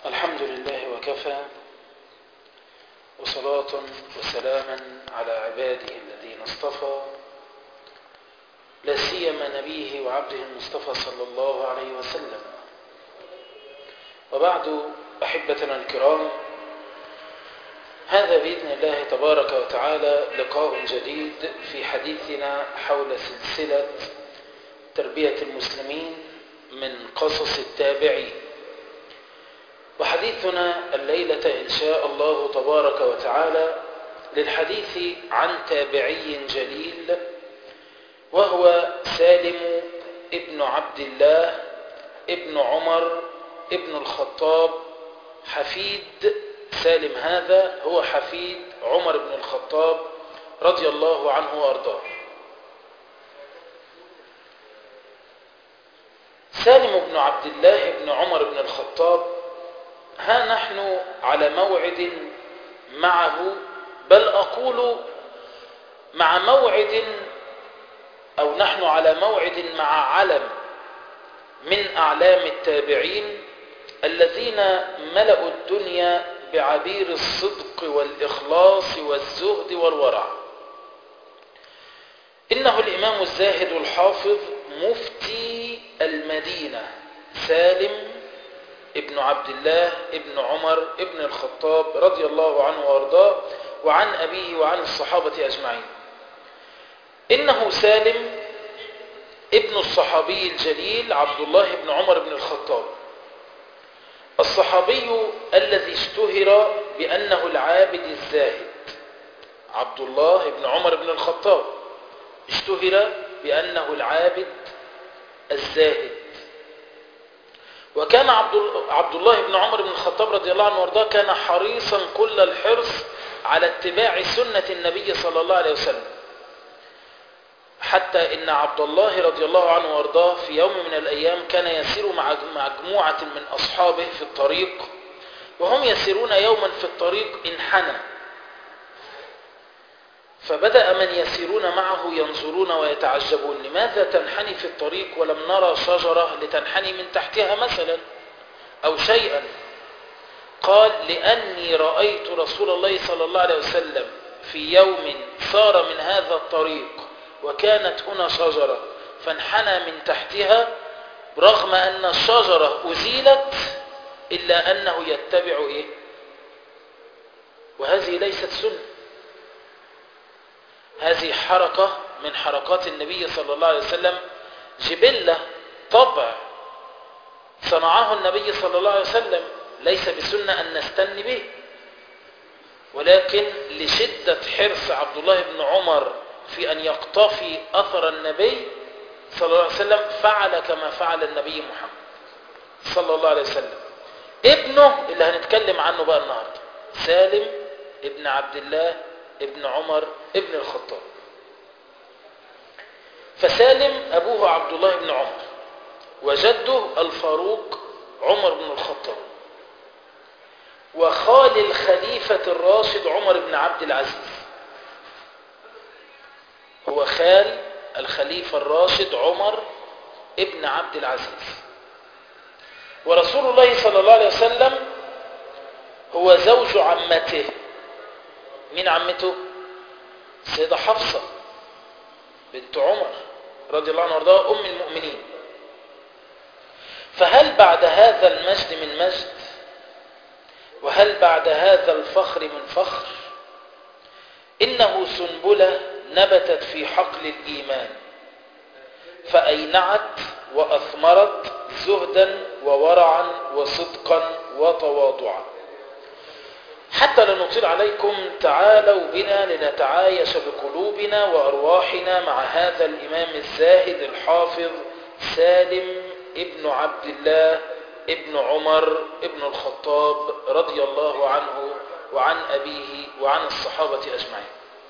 الحمد لله وكفى وصلاة وسلاما على عباده الذين اصطفى لا سيما نبيه وعبده المصطفى صلى الله عليه وسلم وبعد أحبتنا الكرام هذا بإذن الله تبارك وتعالى لقاء جديد في حديثنا حول سلسلة تربية المسلمين من قصص التابعين وحديثنا الليلة إن شاء الله تبارك وتعالى للحديث عن تابعي جليل وهو سالم ابن عبد الله ابن عمر ابن الخطاب حفيد سالم هذا هو حفيد عمر بن الخطاب رضي الله عنه وارضاه سالم بن عبد الله بن عمر بن الخطاب ها نحن على موعد معه بل أقول مع موعد أو نحن على موعد مع علم من أعلام التابعين الذين ملأوا الدنيا بعبير الصدق والإخلاص والزهد والورع إنه الإمام الزاهد الحافظ مفتي المدينة سالم ابن عبد الله ابن عمر ابن الخطاب رضي الله عنه وارضاه وعن أبيه وعن الصحابة أجمعين إنه سالم ابن الصحابي الجليل عبد الله بن عمر بن الخطاب الصحابي الذي اشتهر بأنه العابد الزاهد عبد الله بن عمر بن الخطاب اشتهر بأنه العابد الزاهد وكان عبد الله بن عمر بن الخطاب رضي الله عنه وارضاه كان حريصا كل الحرص على اتباع سنة النبي صلى الله عليه وسلم حتى إن عبد الله رضي الله عنه وارضاه في يوم من الأيام كان يسير مع مجموعة من أصحابه في الطريق وهم يسيرون يوما في الطريق انحنى فبدأ من يسيرون معه ينظرون ويتعجبون لماذا تنحني في الطريق ولم نرى شجرة لتنحني من تحتها مثلا أو شيئا قال لأني رأيت رسول الله صلى الله عليه وسلم في يوم صار من هذا الطريق وكانت هنا شجرة فانحنى من تحتها رغم أن الشجرة أزيلت إلا أنه يتبع إيه وهذه ليست سنة هذه حركة من حركات النبي صلى الله عليه وسلم جبلة طبع صنعه النبي صلى الله عليه وسلم ليس بسنة أن نستن به ولكن لشدة حرص عبد الله بن عمر في أن يقتفي أثر النبي صلى الله عليه وسلم فعل كما فعل النبي محمد صلى الله عليه وسلم ابنه اللي هنتكلم عنه بقى النهاردة سالم ابن عبد الله ابن عمر ابن الخطاب فسالم أبوه عبد الله بن عمر وجده الفاروق عمر بن الخطاب وخال الخليفة الراشد عمر بن عبد العزيز هو خال الخليفة الراشد عمر ابن عبد العزيز ورسول الله صلى الله عليه وسلم هو زوج عمته مين عمته السيدة حفصة بنت عمر رضي الله عنها وارضاها أم المؤمنين فهل بعد هذا المجد من مجد وهل بعد هذا الفخر من فخر إنه سنبلة نبتت في حقل الإيمان فأينعت وأثمرت زهدا وورعا وصدقا وتواضعا حتى لا نطيل عليكم تعالوا بنا لنتعايش بقلوبنا وأرواحنا مع هذا الإمام الزاهد الحافظ سالم ابن عبد الله ابن عمر ابن الخطاب رضي الله عنه وعن أبيه وعن الصحابة أجمعين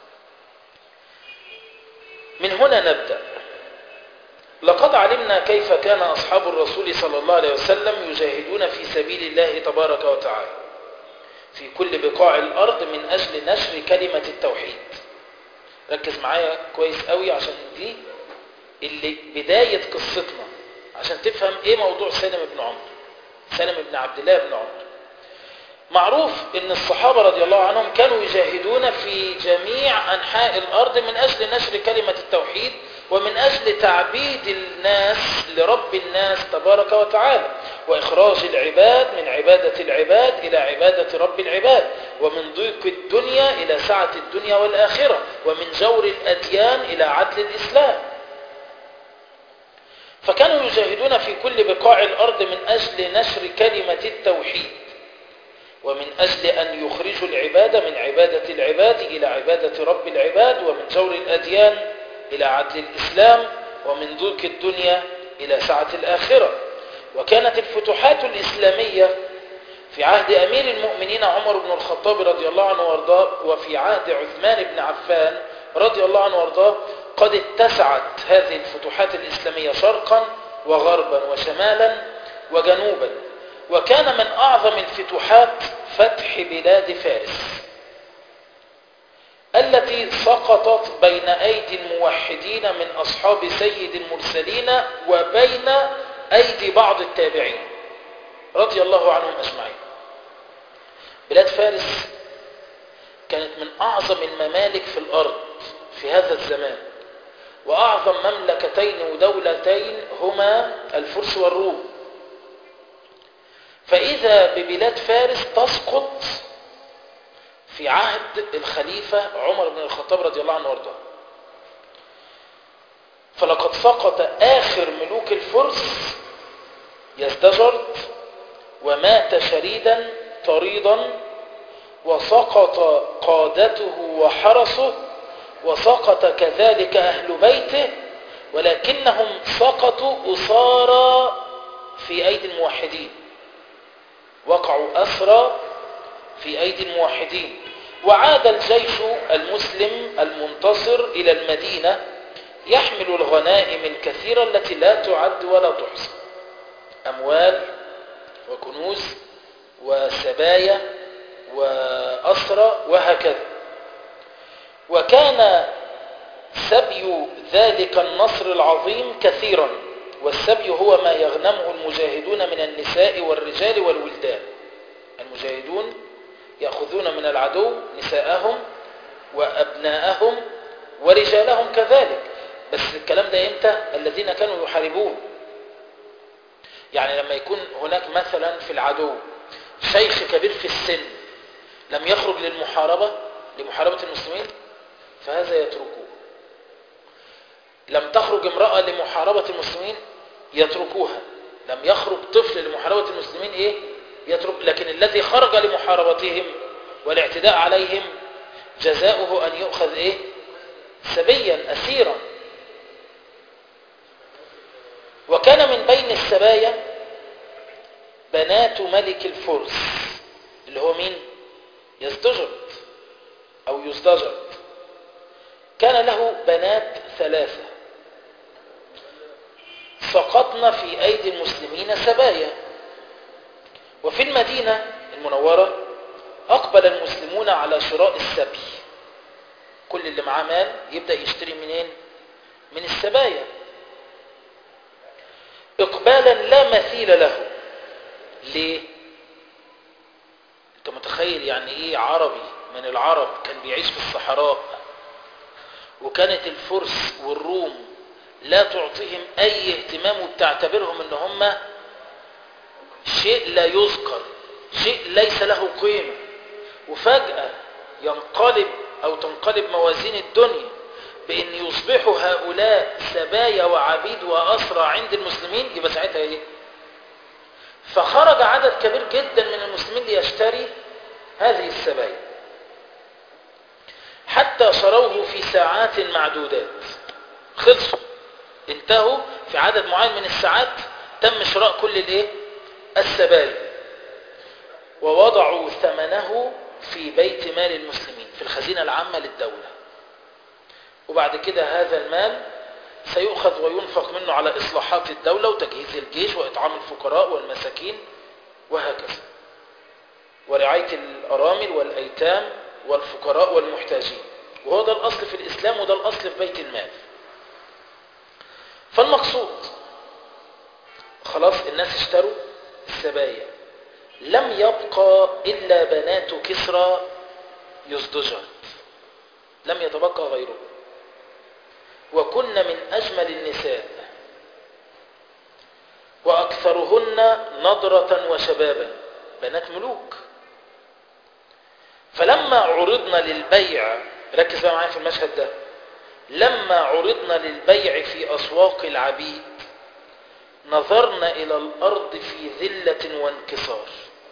من هنا نبدأ لقد علمنا كيف كان أصحاب الرسول صلى الله عليه وسلم يجاهدون في سبيل الله تبارك وتعالى في كل بقاع الأرض من أجل نشر كلمة التوحيد ركز معايا كويس قوي عشان دي اللي بداية قصتنا عشان تفهم ايه موضوع سالم بن عمر سالم بن عبد الله بن عمر معروف ان الصحابة رضي الله عنهم كانوا يجاهدون في جميع انحاء الارض من اجل نشر كلمة التوحيد ومن اجل تعبيد الناس لرب الناس تبارك وتعالى واخراج العباد من عبادة العباد الى عبادة رب العباد ومن ضيق الدنيا الى سعة الدنيا والاخرة ومن جور الاديان الى عدل الاسلام فكانوا يجاهدون في كل بقاع الارض من اجل نشر كلمة التوحيد ومن أجل أن يخرجوا العباد من عبادة العباد إلى عبادة رب العباد ومن جور الأديان إلى عدل الإسلام ومن ضيق الدنيا إلى سعة الآخرة وكانت الفتوحات الإسلامية في عهد أمير المؤمنين عمر بن الخطاب رضي الله عنه وارضاه وفي عهد عثمان بن عفان رضي الله عنه وارضاه قد اتسعت هذه الفتوحات الإسلامية شرقا وغربا وشمالا وجنوبا وكان من أعظم الفتوحات فتح بلاد فارس التي سقطت بين أيدي الموحدين من أصحاب سيد المرسلين وبين أيدي بعض التابعين رضي الله عنهم أجمعين بلاد فارس كانت من أعظم الممالك في الأرض في هذا الزمان وأعظم مملكتين ودولتين هما الفرس والروم فإذا ببلاد فارس تسقط في عهد الخليفة عمر بن الخطاب رضي الله عنه وارضاه فلقد سقط آخر ملوك الفرس يزدجرد ومات شريدا طريدا وسقط قادته وحرسه وسقط كذلك أهل بيته ولكنهم سقطوا أسارى في أيدي الموحدين وقعوا أسرى في أيدي الموحدين وعاد الجيش المسلم المنتصر إلى المدينة يحمل الغنائم الكثيرة التي لا تعد ولا تحصى أموال وكنوز وسبايا وأسرى وهكذا وكان سبي ذلك النصر العظيم كثيرا والسبي هو ما يغنمه المجاهدون من النساء والرجال والولدان المجاهدون يأخذون من العدو نساءهم وأبناءهم ورجالهم كذلك بس الكلام ده امتى الذين كانوا يحاربون يعني لما يكون هناك مثلا في العدو شيخ كبير في السن لم يخرج للمحاربة لمحاربة المسلمين فهذا يتركوه لم تخرج امرأة لمحاربة المسلمين يتركوها لم يخرج طفل لمحاربة المسلمين ايه يترك لكن الذي خرج لمحاربتهم والاعتداء عليهم جزاؤه ان يؤخذ ايه سبيا اسيرا وكان من بين السبايا بنات ملك الفرس اللي هو مين يزدجرد او يزدجرد كان له بنات ثلاثة سقطن في أيدي المسلمين سبايا وفي المدينة المنورة أقبل المسلمون على شراء السبي كل اللي معاه مال يبدأ يشتري منين من السبايا إقبالا لا مثيل له ليه انت متخيل يعني ايه عربي من العرب كان بيعيش في الصحراء وكانت الفرس والروم لا تعطيهم اي اهتمام وبتعتبرهم ان هم شيء لا يذكر شيء ليس له قيمة وفجأة ينقلب او تنقلب موازين الدنيا بان يصبحوا هؤلاء سبايا وعبيد واسرى عند المسلمين يبقى ساعتها ايه فخرج عدد كبير جدا من المسلمين ليشتري هذه السبايا حتى شروه في ساعات معدودات خلصوا انتهوا في عدد معين من الساعات تم شراء كل الايه السبايا ووضعوا ثمنه في بيت مال المسلمين في الخزينة العامة للدولة وبعد كده هذا المال سيؤخذ وينفق منه على إصلاحات الدولة وتجهيز الجيش وإطعام الفقراء والمساكين وهكذا ورعاية الأرامل والأيتام والفقراء والمحتاجين وهو ده الأصل في الإسلام وده الأصل في بيت المال فالمقصود خلاص الناس اشتروا السبايا لم يبقى إلا بنات كسرى يزدجر لم يتبقى غيره وكن من أجمل النساء وأكثرهن نضرة وشبابا بنات ملوك فلما عرضنا للبيع ركز بقى معايا في المشهد ده لما عرضنا للبيع في أسواق العبيد نظرنا إلى الأرض في ذلة وانكسار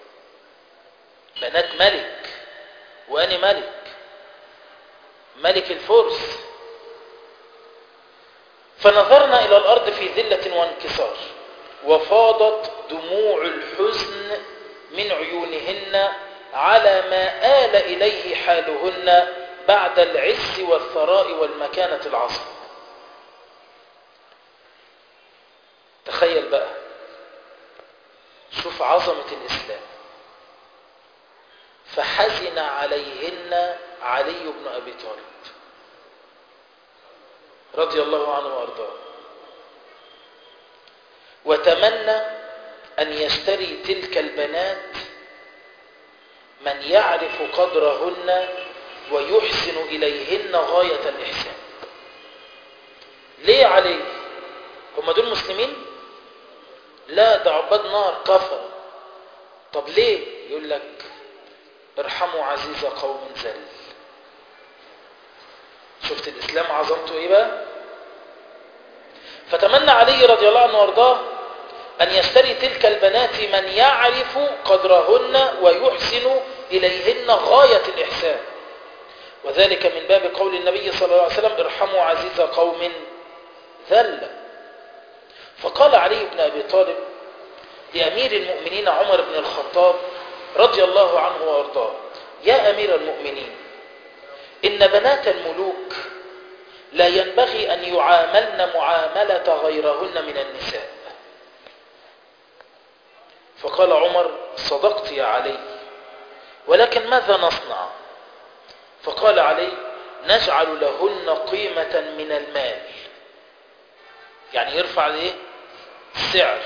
بنات ملك وأنا ملك ملك الفرس فنظرنا إلى الأرض في ذلة وانكسار وفاضت دموع الحزن من عيونهن على ما آل إليه حالهن بعد العز والثراء والمكانة العظيمة تخيل بقى شوف عظمة الإسلام فحزن عليهن علي بن أبي طالب رضي الله عنه وأرضاه وتمنى أن يشتري تلك البنات من يعرف قدرهن ويحسن إليهن غاية الإحسان ليه عليه هم دول مسلمين لا ده عباد نار كفر طب ليه يقول لك ارحموا عزيز قوم ذل شفت الإسلام عظمته إيه بقى فتمنى علي رضي الله عنه وارضاه أن يشتري تلك البنات من يعرف قدرهن ويحسن إليهن غاية الإحسان وذلك من باب قول النبي صلى الله عليه وسلم ارحموا عزيز قوم ذل فقال علي بن أبي طالب لأمير المؤمنين عمر بن الخطاب رضي الله عنه وارضاه يا أمير المؤمنين إن بنات الملوك لا ينبغي أن يعاملن معاملة غيرهن من النساء فقال عمر صدقت يا علي ولكن ماذا نصنع فقال علي نجعل لهن قيمة من المال يعني يرفع الايه السعر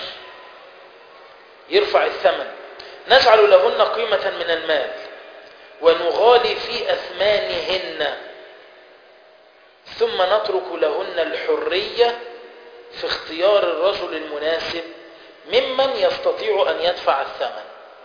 يرفع الثمن نجعل لهن قيمة من المال ونغالي في أثمانهن ثم نترك لهن الحرية في اختيار الرجل المناسب ممن يستطيع أن يدفع الثمن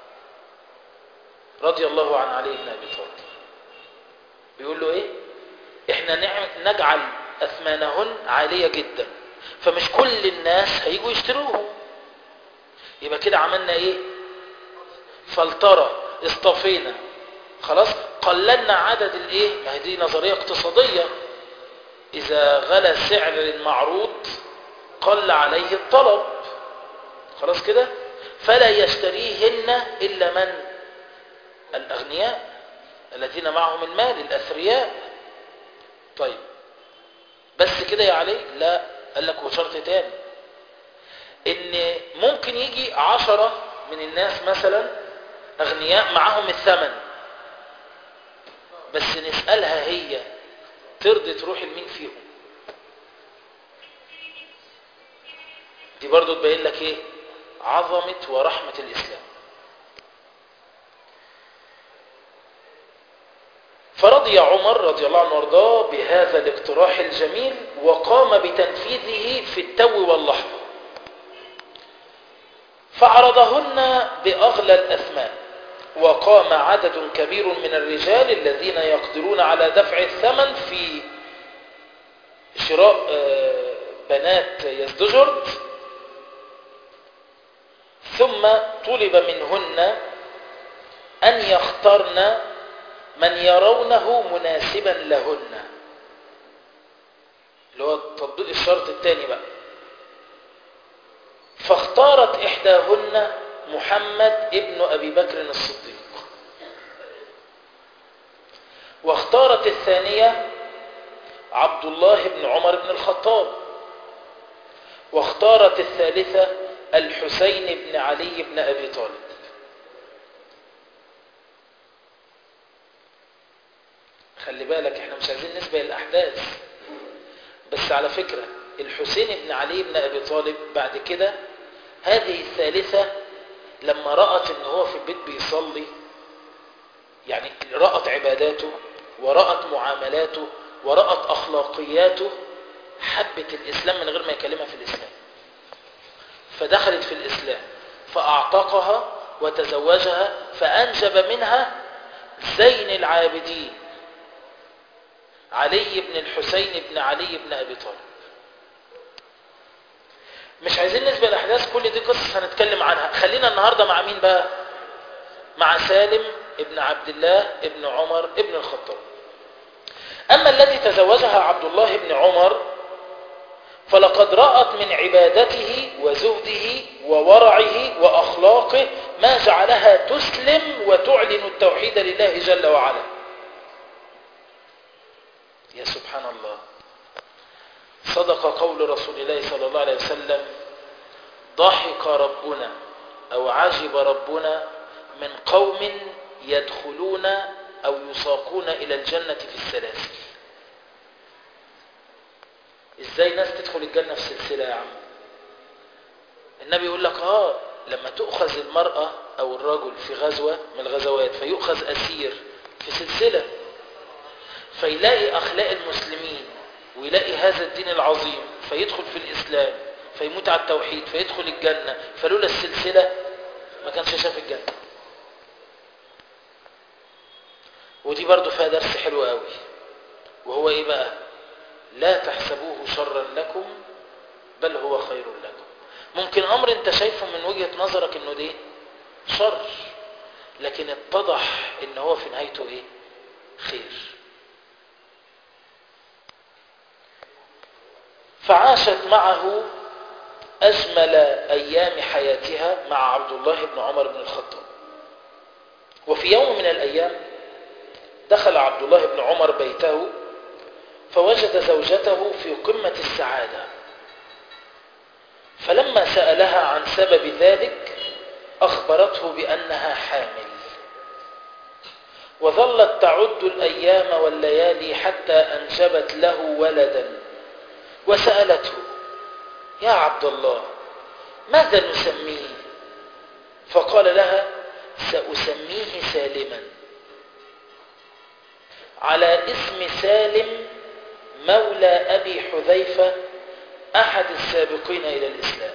رضي الله عن علي بن أبي طالب بيقول له إيه إحنا نجعل أثمانهن عالية جدا فمش كل الناس هيجوا يشتروهم يبقى كده عملنا إيه فلترة اصطفينا خلاص قللنا عدد الايه ما هي دي نظريه اقتصاديه اذا غلى سعر المعروض قل عليه الطلب خلاص كده فلا يشتريهن الا من الاغنياء الذين معهم المال الاثرياء طيب بس كده يا علي لا قال لك وشرط تاني ان ممكن يجي عشرة من الناس مثلا اغنياء معاهم الثمن بس نسألها هي ترضي تروح لمين فيهم دي برضو تبين لك ايه عظمة ورحمة الإسلام فرضي عمر رضي الله عنه وارضاه بهذا الاقتراح الجميل وقام بتنفيذه في التو واللحظة فعرضهن بأغلى الأثمان وقام عدد كبير من الرجال الذين يقدرون على دفع الثمن في شراء بنات يزدجرد ثم طلب منهن أن يختارن من يرونه مناسبا لهن اللي هو تطبيق الشرط الثاني بقى فاختارت إحداهن محمد ابن أبي بكر الصديق واختارت الثانية عبد الله بن عمر بن الخطاب واختارت الثالثة الحسين بن علي بن أبي طالب خلي بالك احنا مش عايزين نسبة الأحداث بس على فكرة الحسين بن علي بن أبي طالب بعد كده هذه الثالثة لما رأت ان هو في البيت بيصلي يعني رأت عباداته ورأت معاملاته ورأت أخلاقياته حبت الإسلام من غير ما يكلمها في الإسلام فدخلت في الإسلام فأعتقها وتزوجها فأنجب منها زين العابدين علي بن الحسين بن علي بن أبي طالب مش عايزين نسبة الأحداث كل دي قصص هنتكلم عنها خلينا النهاردة مع مين بقى مع سالم ابن عبد الله ابن عمر ابن الخطاب أما التي تزوجها عبد الله بن عمر فلقد رأت من عبادته وزهده وورعه وأخلاقه ما جعلها تسلم وتعلن التوحيد لله جل وعلا يا سبحان الله صدق قول رسول الله صلى الله عليه وسلم ضحك ربنا أو عجب ربنا من قوم يدخلون أو يساقون إلى الجنة في السلاسل إزاي ناس تدخل الجنة في سلسلة يا عم النبي يقول لك آه لما تؤخذ المرأة أو الرجل في غزوة من الغزوات فيؤخذ أسير في سلسلة فيلاقي أخلاق المسلمين ويلاقي هذا الدين العظيم فيدخل في الإسلام فيموت على التوحيد فيدخل الجنة فلولا السلسلة ما كانش شاف الجنة ودي برضو فيها درس حلو قوي وهو ايه بقى لا تحسبوه شرا لكم بل هو خير لكم ممكن امر انت شايفه من وجهة نظرك انه ده شر لكن اتضح ان هو في نهايته ايه خير فعاشت معه اجمل ايام حياتها مع عبد الله بن عمر بن الخطاب وفي يوم من الايام دخل عبد الله بن عمر بيته فوجد زوجته في قمة السعادة فلما سألها عن سبب ذلك أخبرته بأنها حامل وظلت تعد الأيام والليالي حتى أنجبت له ولدا وسألته يا عبد الله ماذا نسميه فقال لها سأسميه سالما على اسم سالم مولى أبي حذيفة أحد السابقين إلى الإسلام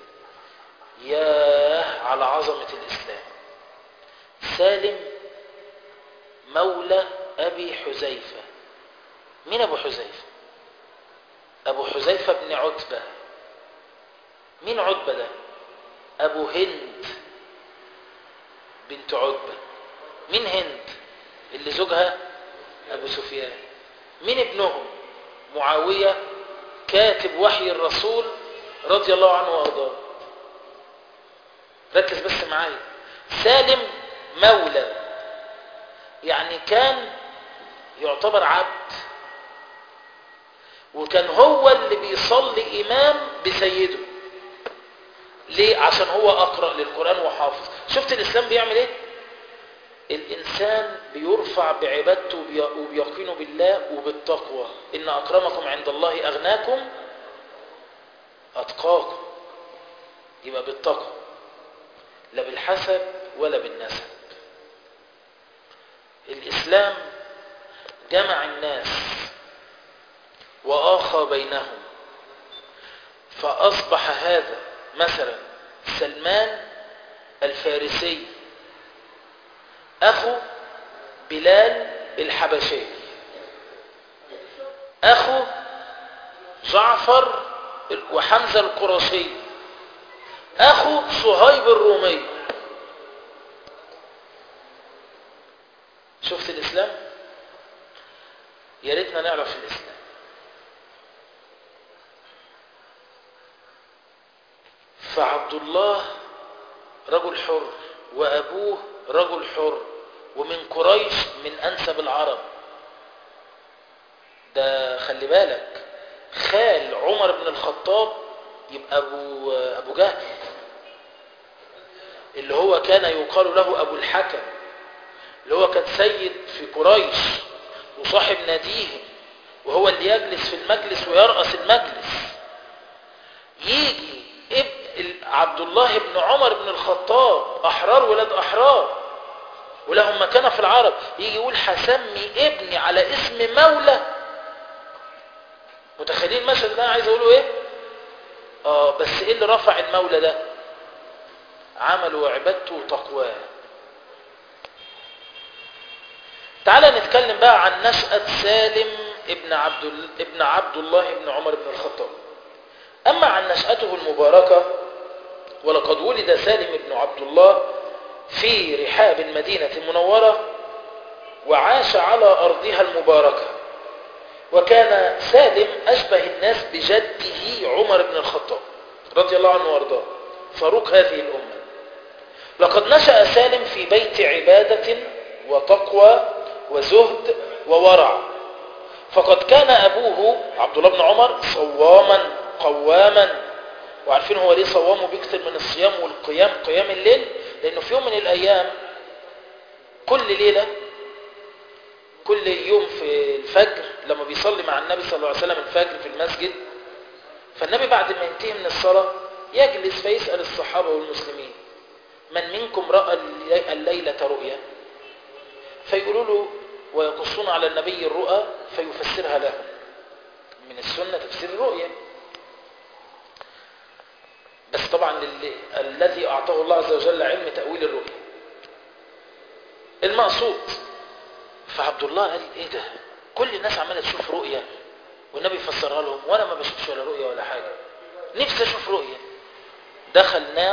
ياه على عظمة الإسلام سالم مولى أبي حذيفة مين أبو حذيفة أبو حذيفة بن عتبة مين عتبة ده أبو هند بنت عتبة مين هند اللي زوجها أبو سفيان مين ابنهم معاوية كاتب وحي الرسول رضي الله عنه وارضاه ركز بس معايا سالم مولى يعني كان يعتبر عبد وكان هو اللي بيصلي إمام بسيده ليه؟ عشان هو أقرأ للقرآن وحافظ شفت الإسلام بيعمل إيه؟ الإنسان بيرفع بعبادته وبيقينه بالله وبالتقوى إن أكرمكم عند الله أغناكم أتقاكم يبقى بالتقوى لا بالحسب ولا بالنسب الإسلام جمع الناس وآخى بينهم فأصبح هذا مثلا سلمان الفارسي أخو بلال الحبشي أخو جعفر وحمزة القرشي أخو صهيب الرومي شفت الإسلام يا ريتنا نعرف الإسلام فعبد الله رجل حر وأبوه رجل حر ومن قريش من أنسب العرب ده خلي بالك خال عمر بن الخطاب يبقى أبو, أبو جهل اللي هو كان يقال له أبو الحكم اللي هو كان سيد في قريش وصاحب ناديهم وهو اللي يجلس في المجلس ويرأس المجلس يجي عبد الله بن عمر بن الخطاب احرار ولاد احرار ولهم مكانه في العرب يجي يقول هسمي ابني على اسم مولى متخيلين المشهد ده عايز اقوله ايه اه بس ايه اللي رفع المولى ده عمله وعبادته وتقواه تعالى نتكلم بقى عن نشأة سالم ابن عبد ابن عبد الله بن عمر بن الخطاب أما عن نشأته المباركة ولقد ولد سالم بن عبد الله في رحاب المدينة المنورة وعاش على أرضها المباركة وكان سالم أشبه الناس بجده عمر بن الخطاب رضي الله عنه وارضاه فاروق هذه الأمة لقد نشأ سالم في بيت عبادة وتقوى وزهد وورع فقد كان أبوه عبد الله بن عمر صواما قواما وعارفين هو ليه صوامه بيكثر من الصيام والقيام قيام الليل لأنه في يوم من الأيام كل ليلة كل يوم في الفجر لما بيصلي مع النبي صلى الله عليه وسلم الفجر في المسجد فالنبي بعد ما ينتهي من الصلاة يجلس فيسأل الصحابة والمسلمين من منكم رأى الليلة رؤيا فيقولوا له ويقصون على النبي الرؤى فيفسرها لهم من السنة تفسير الرؤيا بس طبعا للي الذي أعطاه الله عز وجل علم تأويل الرؤيا المقصود فعبد الله قال ايه ده كل الناس عماله تشوف رؤيا والنبي فسرها لهم وانا ما بشوفش ولا رؤيا ولا حاجه نفسي اشوف رؤيا دخل نام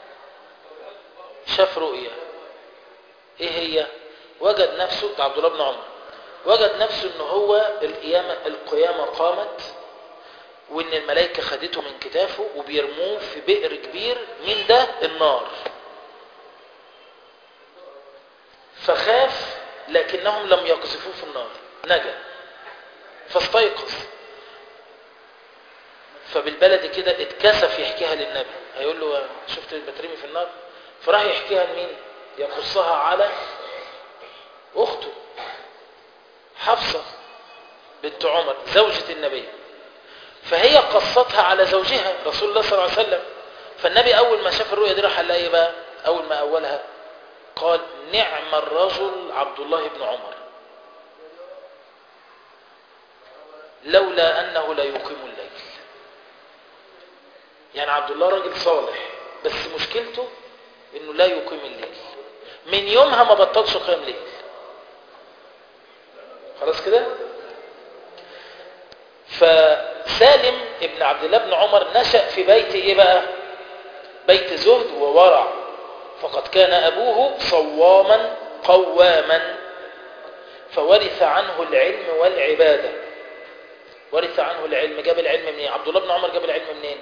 شاف رؤيا ايه هي وجد نفسه ده عبد الله بن عمر وجد نفسه ان هو القيامه القيامه قامت وان الملائكه خدته من كتافه وبيرموه في بئر كبير مين ده النار فخاف لكنهم لم يقذفوه في النار نجا فاستيقظ فبالبلد كده اتكسف يحكيها للنبي هيقول له شفت بترمي في النار فراح يحكيها لمين يقصها على اخته حفصة بنت عمر زوجة النبي فهي قصتها على زوجها رسول الله صلى الله عليه وسلم فالنبي اول ما شاف الرؤيا دي راح قال لها ايه بقى اول ما اولها قال نعم الرجل عبد الله بن عمر لولا أنه لا يقيم الليل يعني عبد الله راجل صالح بس مشكلته انه لا يقيم الليل من يومها ما بطلش قيام ليل خلاص كده فسالم ابن عبد الله بن عمر نشأ في بيت ايه بقى بيت زهد وورع فقد كان أبوه صواما قواما فورث عنه العلم والعبادة ورث عنه العلم جاب العلم منين عبد الله بن عمر جاب العلم منين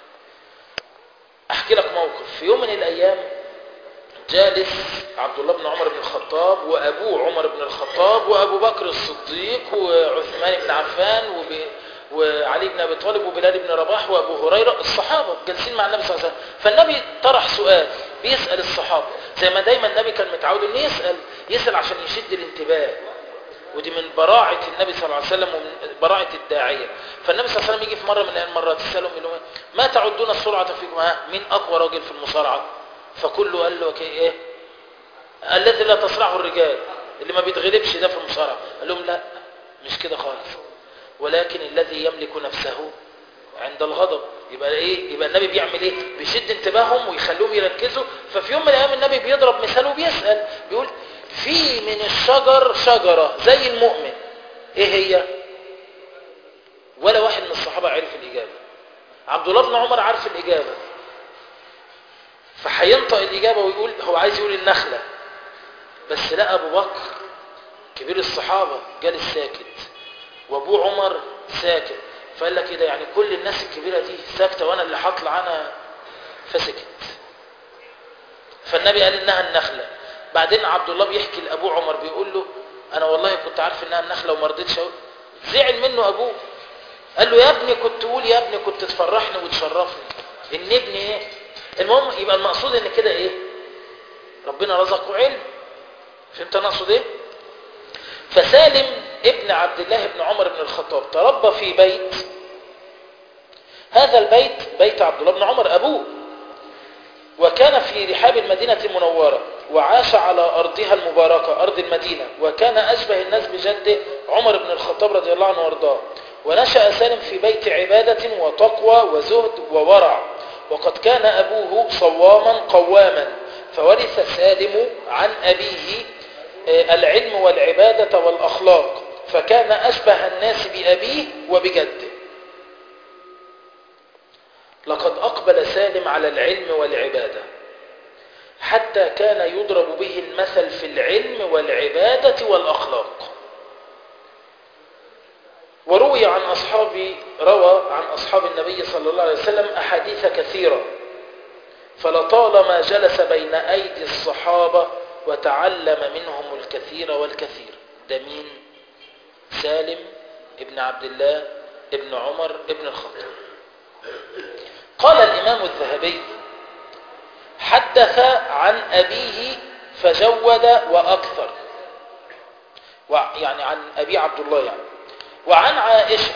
احكي لك موقف في يوم من الايام جالس عبد الله بن عمر بن الخطاب وابوه عمر بن الخطاب وابو بكر الصديق وعثمان بن عفان وب... وعلي بن ابي طالب وبلال بن رباح وابو هريره الصحابه جالسين مع النبي صلى الله عليه وسلم فالنبي طرح سؤال بيسال الصحابه زي ما دايما النبي كان متعود انه يسال يسال عشان يشد الانتباه ودي من براعه النبي صلى الله عليه وسلم ومن براعه الداعيه فالنبي صلى الله عليه وسلم يجي في مره من المرات يسالهم يقول لهم ما تعدون السرعه فيكم ها مين اقوى راجل في المصارعه فكله قال له ايه الذي لا تصرعه الرجال اللي ما بيتغلبش ده في المصارعه قال لهم لا مش كده خالص ولكن الذي يملك نفسه عند الغضب يبقى ايه يبقى النبي بيعمل ايه بيشد انتباههم ويخليهم يركزوا ففي يوم من الايام النبي بيضرب مثال وبيسال بيقول في من الشجر شجره زي المؤمن ايه هي ولا واحد من الصحابه عرف الاجابه عبد الله بن عمر عارف الاجابه فهينطق الاجابه ويقول هو عايز يقول النخله بس لا ابو بكر كبير الصحابه جالس ساكت وابوه عمر ساكت فقال لك كده يعني كل الناس الكبيرة دي ساكتة وانا اللي هطلع انا فسكت فالنبي قال انها النخلة بعدين عبد الله بيحكي لابوه عمر بيقول له انا والله كنت عارف انها النخلة وما رضيتش اقول زعل منه ابوه قال له يا ابني كنت تقول يا ابني كنت تفرحني وتشرفني ان ابني ايه المهم يبقى المقصود ان كده ايه ربنا رزقه علم فهمت انا اقصد ايه فسالم ابن عبد الله بن عمر بن الخطاب تربى في بيت هذا البيت بيت عبد الله بن عمر أبوه وكان في رحاب المدينة المنورة وعاش على أرضها المباركة أرض المدينة وكان أشبه الناس بجده عمر بن الخطاب رضي الله عنه وارضاه ونشأ سالم في بيت عبادة وتقوى وزهد وورع وقد كان أبوه صواما قواما فورث سالم عن أبيه العلم والعبادة والأخلاق فكان أشبه الناس بأبيه وبجده لقد أقبل سالم على العلم والعبادة حتى كان يضرب به المثل في العلم والعبادة والأخلاق وروي عن أصحاب روى عن أصحاب النبي صلى الله عليه وسلم أحاديث كثيرة فلطالما جلس بين أيدي الصحابة وتعلم منهم الكثير والكثير ده مين سالم ابن عبد الله ابن عمر ابن الخطاب قال الإمام الذهبي حدث عن أبيه فجود وأكثر يعني عن أبي عبد الله يعني وعن عائشة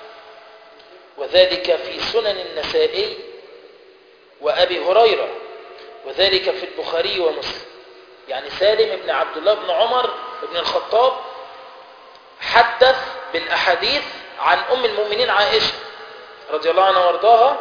وذلك في سنن النسائي وأبي هريرة وذلك في البخاري ومسلم يعني سالم بن عبد الله بن عمر بن الخطاب حدث بالأحاديث عن أم المؤمنين عائشة رضي الله عنها وارضاها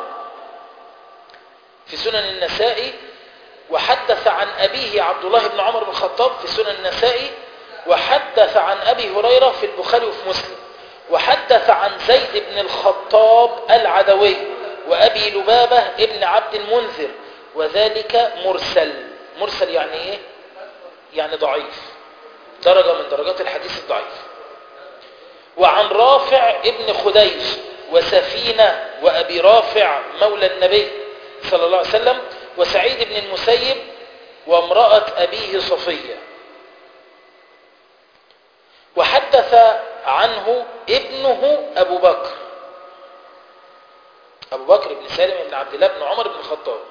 في سنن النسائي وحدث عن أبيه عبد الله بن عمر بن الخطاب في سنن النسائي وحدث عن أبي هريرة في البخاري وفي مسلم وحدث عن زيد بن الخطاب العدوي وأبي لبابة ابن عبد المنذر وذلك مرسل مرسل يعني إيه؟ يعني ضعيف درجة من درجات الحديث الضعيف وعن رافع ابن خديج وسفينة وأبي رافع مولى النبي صلى الله عليه وسلم وسعيد بن المسيب وامرأة أبيه صفية وحدث عنه ابنه أبو بكر أبو بكر بن سالم بن عبد الله بن عمر بن الخطاب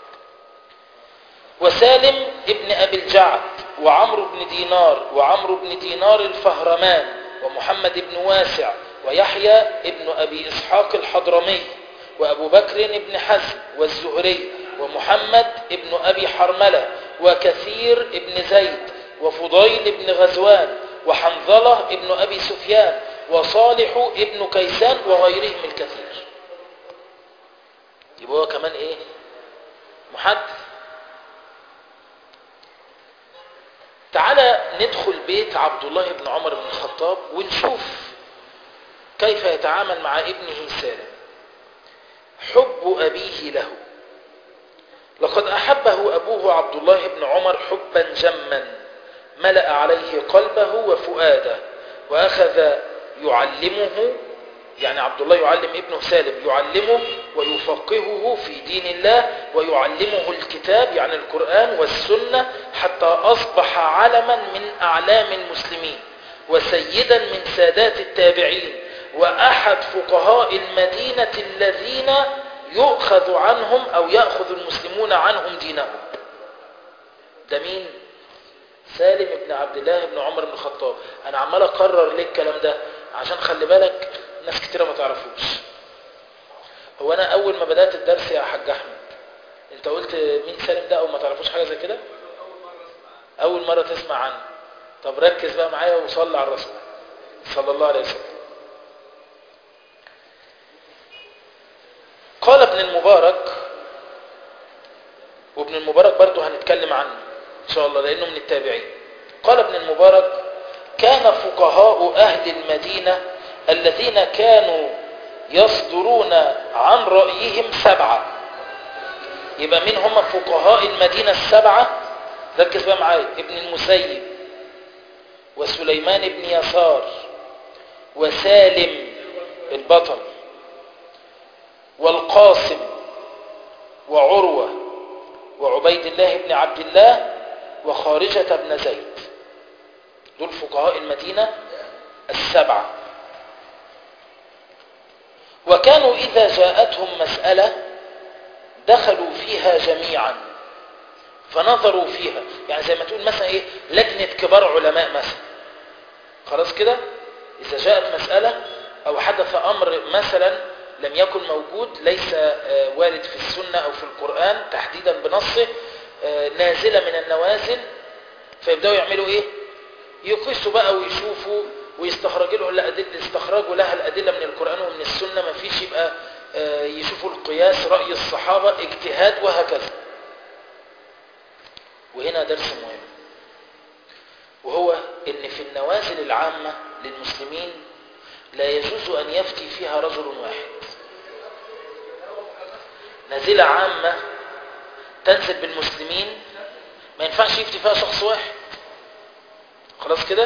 وسالم ابن أبي الجعد وعمرو بن دينار وعمرو بن دينار الفهرمان ومحمد بن واسع ويحيى ابن أبي إسحاق الحضرمي وأبو بكر بن حزم والزهري ومحمد ابن أبي حرملة وكثير ابن زيد وفضيل بن غزوان وحنظلة ابن أبي سفيان وصالح ابن كيسان وغيرهم الكثير يبقى هو كمان ايه محدث تعالى ندخل بيت عبد الله بن عمر بن الخطاب ونشوف كيف يتعامل مع ابنه سالم حب أبيه له لقد أحبه أبوه عبد الله بن عمر حبا جما ملأ عليه قلبه وفؤاده وأخذ يعلمه يعني عبد الله يعلم ابنه سالم يعلمه ويفقهه في دين الله ويعلمه الكتاب يعني القرآن والسنة حتى أصبح علما من أعلام المسلمين وسيدا من سادات التابعين وأحد فقهاء المدينة الذين يؤخذ عنهم أو يأخذ المسلمون عنهم دينهم ده مين؟ سالم بن عبد الله بن عمر بن الخطاب أنا عمال أقرر ليه الكلام ده عشان خلي بالك ناس كتيرة ما تعرفوش هو أنا أول ما بدأت الدرس يا حاج أحمد أنت قلت مين سالم ده أو ما تعرفوش حاجة زي كده أول مرة تسمع عنه طب ركز بقى معايا وصلي على الرسول صلى الله عليه وسلم قال ابن المبارك وابن المبارك برضه هنتكلم عنه إن شاء الله لأنه من التابعين قال ابن المبارك كان فقهاء أهل المدينة الذين كانوا يصدرون عن رأيهم سبعة يبقى مين هم فقهاء المدينة السبعة ركز بقى معايا ابن المسيب وسليمان بن يسار وسالم البطل والقاسم وعروة وعبيد الله بن عبد الله وخارجة بن زيد دول فقهاء المدينة السبعة وكانوا إذا جاءتهم مسألة دخلوا فيها جميعا فنظروا فيها يعني زي ما تقول مثلا إيه لجنة كبار علماء مثلا خلاص كده إذا جاءت مسألة أو حدث أمر مثلا لم يكن موجود ليس آه، وارد في السنة أو في القرآن تحديدا بنصه آه، نازلة من النوازل فيبدأوا يعملوا إيه يقيسوا بقى ويشوفوا ويستخرجوا له الأدلة يستخرجوا لها الأدلة من القرآن ومن السنة ما فيش يبقى آه، يشوفوا القياس رأي الصحابة اجتهاد وهكذا وهنا درس مهم وهو ان في النوازل العامة للمسلمين لا يجوز ان يفتي فيها رجل واحد نازلة عامة تنزل بالمسلمين ما ينفعش يفتي فيها شخص واحد خلاص كده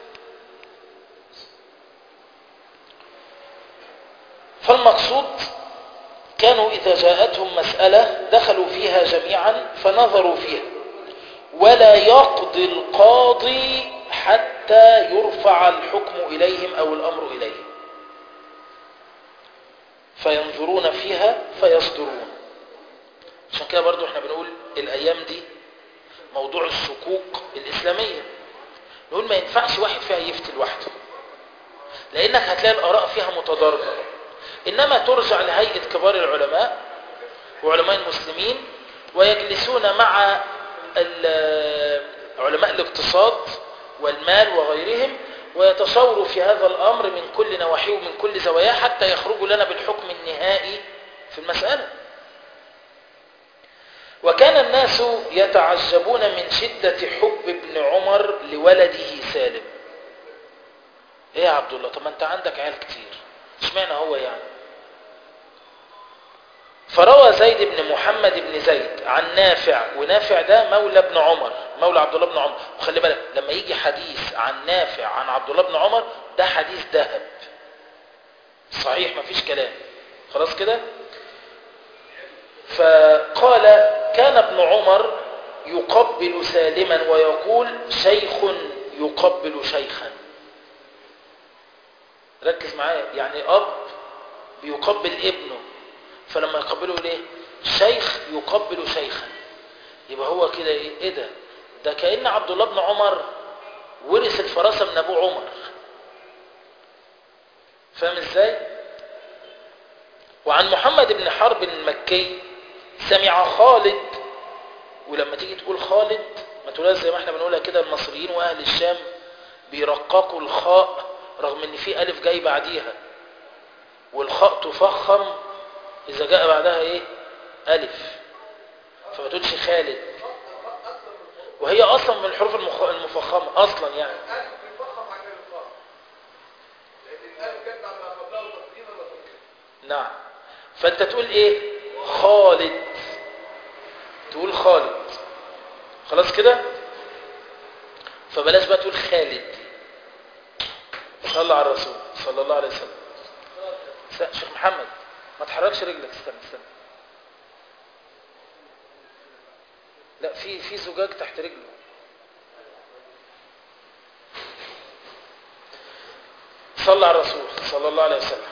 فالمقصود كانوا إذا جاءتهم مسألة دخلوا فيها جميعا فنظروا فيها ولا يقضي القاضي حتى يرفع الحكم إليهم أو الأمر إليهم فينظرون فيها فيصدرون عشان كده برضو احنا بنقول الأيام دي موضوع الشكوك الإسلامية نقول ما ينفعش واحد فيها يفتي لوحده لأنك هتلاقي الآراء فيها متضاربة إنما ترجع لهيئة كبار العلماء وعلماء المسلمين ويجلسون مع ال- علماء الاقتصاد والمال وغيرهم ويتشاوروا في هذا الأمر من كل نواحيه ومن كل زواياه حتى يخرجوا لنا بالحكم النهائي في المسألة وكان الناس يتعجبون من شدة حب ابن عمر لولده سالم ايه يا عبد الله طب ما انت عندك عيال كتير اشمعنى هو يعني فروى زيد بن محمد بن زيد عن نافع ونافع ده مولى ابن عمر مولى عبد الله بن عمر وخلي بالك لما يجي حديث عن نافع عن عبد الله بن عمر ده حديث ذهب صحيح مفيش كلام خلاص كده فقال كان ابن عمر يقبل سالما ويقول شيخ يقبل شيخا ركز معايا يعني اب بيقبل ابنه فلما يقبله ليه شيخ يقبل شيخا يبقى هو كده ايه ايه ده ده كأن عبد الله بن عمر ورث الفراسة من ابوه عمر فاهم ازاي وعن محمد بن حرب المكي سمع خالد ولما تيجي تقول خالد ما تقولها زي ما احنا بنقولها كده المصريين واهل الشام بيرققوا الخاء رغم ان في الف جاي بعديها والخاء تفخم اذا جاء بعدها ايه الف فما تقولش خالد وهي اصلا من الحروف المخ... المفخمه اصلا يعني الألف بيفخم عن الفاء لأن الألف جت بعد ما قبلها تقديما وتوكيدا نعم فانت تقول ايه خالد تقول خالد خلاص كده فبلاش بقى تقول خالد صلى على الرسول صلى الله عليه وسلم س- شيخ محمد ما تحركش رجلك استنى استنى لا في في زجاج تحت رجله صلى على الرسول صلى الله عليه وسلم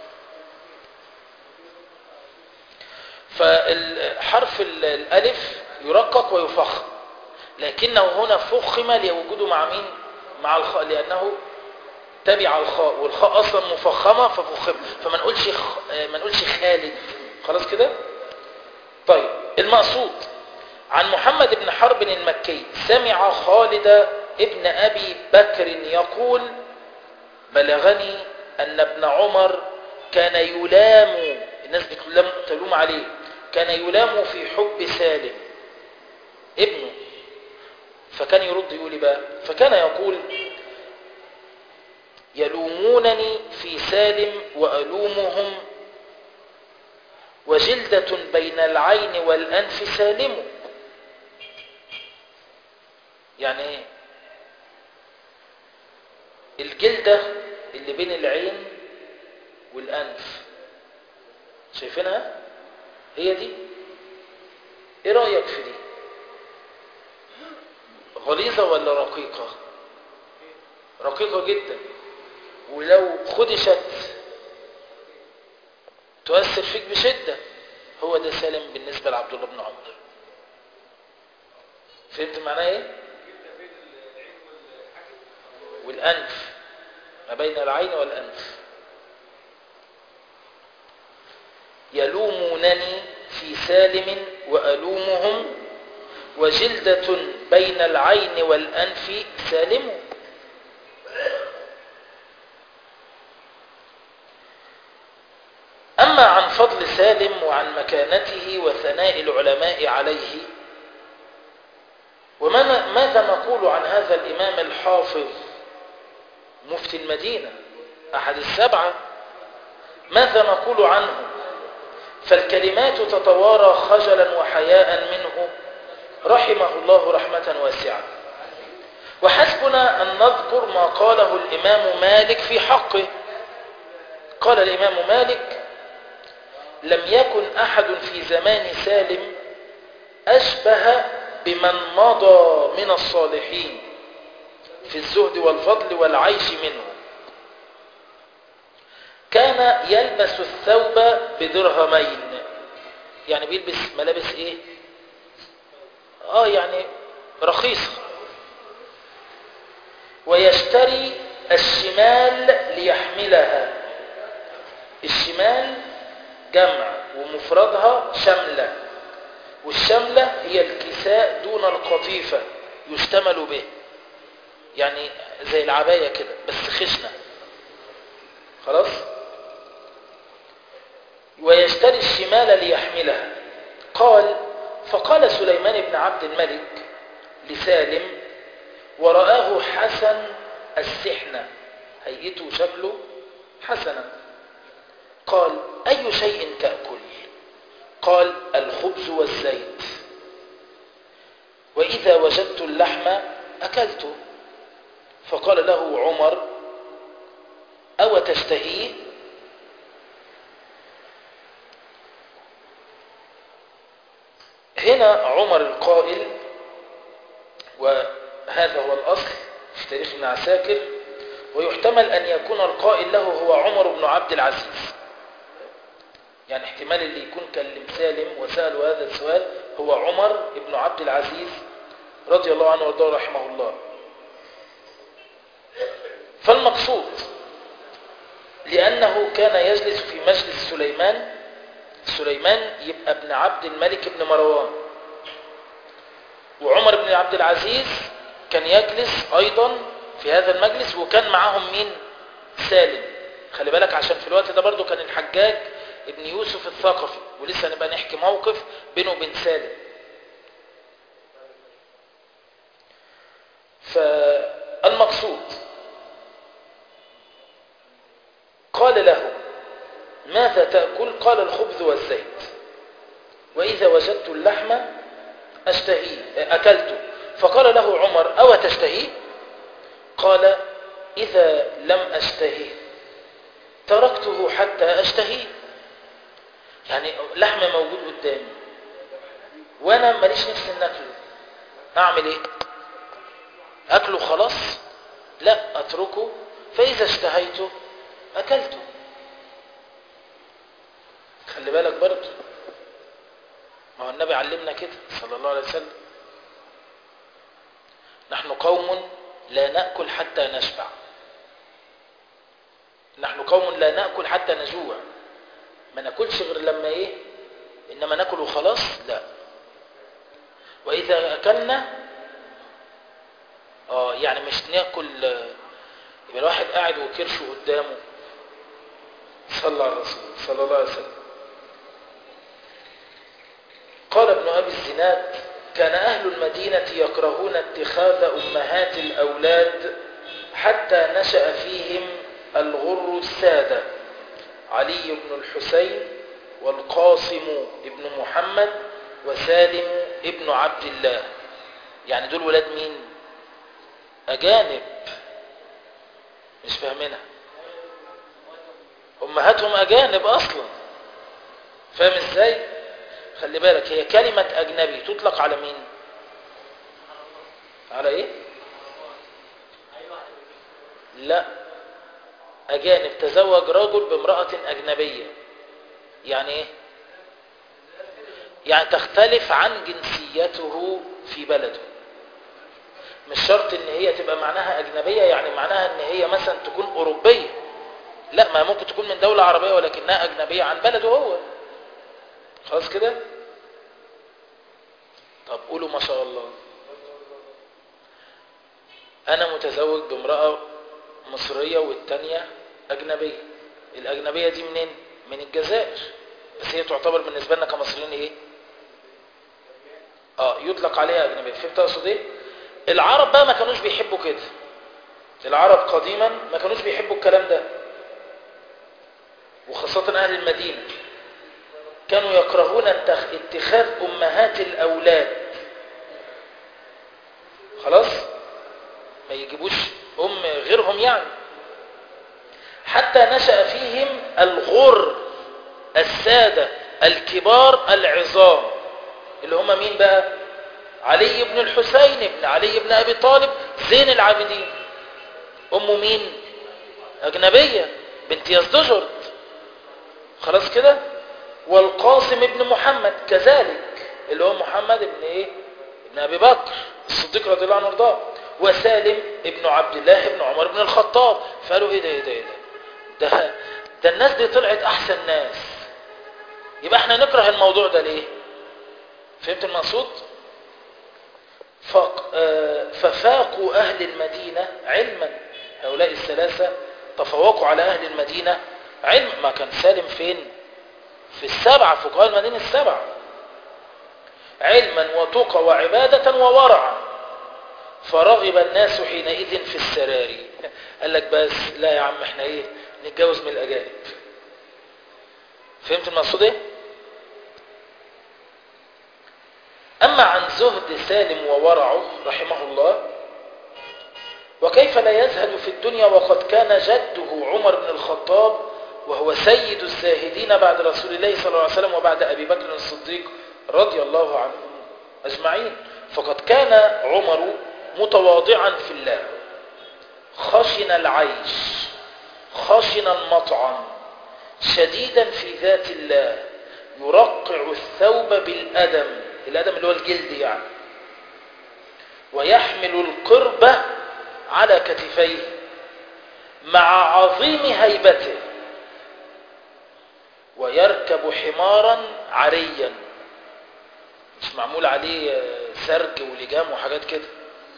فحرف ال- الألف يرقق ويفخم لكنه هنا فخم لوجوده مع مين مع الخاء لأنه تبع الخاء والخاء أصلا مفخمة ففخم فما نقولش خ... آه، ما نقولش خالد خلاص كده طيب المقصود عن محمد بن حرب المكي سمع خالد ابن أبي بكر يقول بلغني أن ابن عمر كان يلام الناس بتلوم تلوم عليه كان يلام في حب سالم ابنه فكان يرد يقول إيه بقى فكان يقول يلومونني في سالم وألومهم وجلدة بين العين والأنف سالم يعني ايه الجلدة اللي بين العين والأنف شايفينها هي دي ايه رأيك في دي غليظة ولا رقيقة رقيقة جدا ولو خدشت تؤثر فيك بشدة هو ده سالم بالنسبة لعبد الله بن عمر فهمت معناه ايه والأنف ما بين العين والأنف يلومونني في سالم وألومهم وجلدة بين العين والأنف سالم أما عن فضل سالم وعن مكانته وثناء العلماء عليه وماذا نقول عن هذا الإمام الحافظ مفتي المدينة أحد السبعة ماذا نقول عنه فالكلمات تتوارى خجلا وحياء منه رحمه الله رحمة واسعة وحسبنا أن نذكر ما قاله الإمام مالك في حقه قال الإمام مالك لم يكن أحد في زمان سالم أشبه بمن مضى من الصالحين في الزهد والفضل والعيش منه كان يلبس الثوب بدرهمين يعني بيلبس ملابس ايه اه يعني رخيصة ويشتري الشمال ليحملها الشمال جمع ومفردها شملة والشملة هي الكساء دون القطيفة يشتمل به يعني زي العباية كده بس خشنة خلاص ويشتري الشمال ليحملها قال فقال سليمان بن عبد الملك لسالم ورآه حسن السحنة هيئته شكله حسنا قال أي شيء تأكل قال الخبز والزيت وإذا وجدت اللحم أكلته فقال له عمر أو تشتهيه هنا عمر القائل وهذا هو الأصل في تاريخ ابن عساكر ويحتمل أن يكون القائل له هو عمر بن عبد العزيز يعني احتمال اللي يكون كلم سالم وسأله هذا السؤال هو عمر بن عبد العزيز رضي الله عنه وارضاه رحمه الله فالمقصود لأنه كان يجلس في مجلس سليمان سليمان يبقى ابن عبد الملك بن مروان وعمر بن عبد العزيز كان يجلس أيضا في هذا المجلس وكان معاهم مين سالم خلي بالك عشان في الوقت ده برضو كان الحجاج ابن يوسف الثقفي ولسه نبقى نحكي موقف بينه وبين سالم فالمقصود قال له ماذا تأكل قال الخبز والزيت وإذا وجدت اللحم أشتهيه أكلته فقال له عمر أو تشتهيه قال إذا لم أشتهيه تركته حتى أشتهيه يعني لحم موجود قدامي وأنا ماليش نفس إن أكله أعمل إيه أكله خلاص لا أتركه فإذا اشتهيته أكلته خلي بالك برضه ما هو النبي علمنا كده صلى الله عليه وسلم نحن قوم لا نأكل حتى نشبع نحن قوم لا نأكل حتى نجوع ما ناكلش غير لما ايه انما ناكل وخلاص لا واذا اكلنا اه يعني مش ناكل يبقى الواحد قاعد وكرشه قدامه صلى على الرسول صلى الله عليه وسلم قال ابن ابي الزناد كان اهل المدينه يكرهون اتخاذ امهات الاولاد حتى نشا فيهم الغر الساده علي بن الحسين والقاسم ابن محمد وسالم ابن عبد الله يعني دول ولاد مين أجانب مش فاهمينها أمهاتهم أجانب أصلا فاهم إزاي خلي بالك هي كلمة أجنبي تطلق على مين على إيه لا أجانب تزوج رجل بامرأة أجنبية يعني إيه يعني تختلف عن جنسيته في بلده مش شرط ان هي تبقى معناها اجنبية يعني معناها ان هي مثلا تكون اوروبية لا ما ممكن تكون من دولة عربية ولكنها اجنبية عن بلده هو خلاص كده طب قولوا ما شاء الله انا متزوج بامرأة مصرية والتانية اجنبية الاجنبية دي منين من الجزائر بس هي تعتبر بالنسبة لنا كمصريين ايه اه يطلق عليها اجنبية فهمت اقصد ايه العرب بقى ما كانوش بيحبوا كده العرب قديما ما كانوش بيحبوا الكلام ده وخاصة اهل المدينة كانوا يكرهون اتخ- اتخاذ امهات الاولاد خلاص ما يجيبوش ام غيرهم يعني حتى نشأ فيهم الغر السادة الكبار العظام اللي هم مين بقى علي بن الحسين بن علي بن أبي طالب زين العابدين أمه مين أجنبية بنت يزدجرد خلاص كده والقاسم بن محمد كذلك اللي هو محمد بن ايه ابن ابي بكر الصديق رضي الله عنه وارضاه وسالم ابن عبد الله بن عمر بن الخطاب فقالوا ايه ده ايه ده ايه ده ده, ده الناس دي طلعت احسن ناس يبقى احنا نكره الموضوع ده ليه فهمت المقصود فاق آه، ففاقوا اهل المدينه علما هؤلاء الثلاثه تفوقوا على اهل المدينه علم ما كان سالم فين في السبعه فقهاء المدينه السبعه علما وتقى وعباده وورعا فرغب الناس حينئذ في السراري قال لك بس لا يا عم احنا ايه نتجوز من الاجانب فهمت المقصود ايه اما عن زهد سالم وورعه رحمه الله وكيف لا يزهد في الدنيا وقد كان جده عمر بن الخطاب وهو سيد الزاهدين بعد رسول الله صلى الله عليه وسلم وبعد ابي بكر الصديق رضي الله عنهم اجمعين فقد كان عمر متواضعا في الله خشن العيش خشن المطعم شديدا في ذات الله يرقع الثوب بالأدم الأدم اللي هو الجلد يعني ويحمل القربة على كتفيه مع عظيم هيبته ويركب حمارا عريا مش معمول عليه سرج ولجام وحاجات كده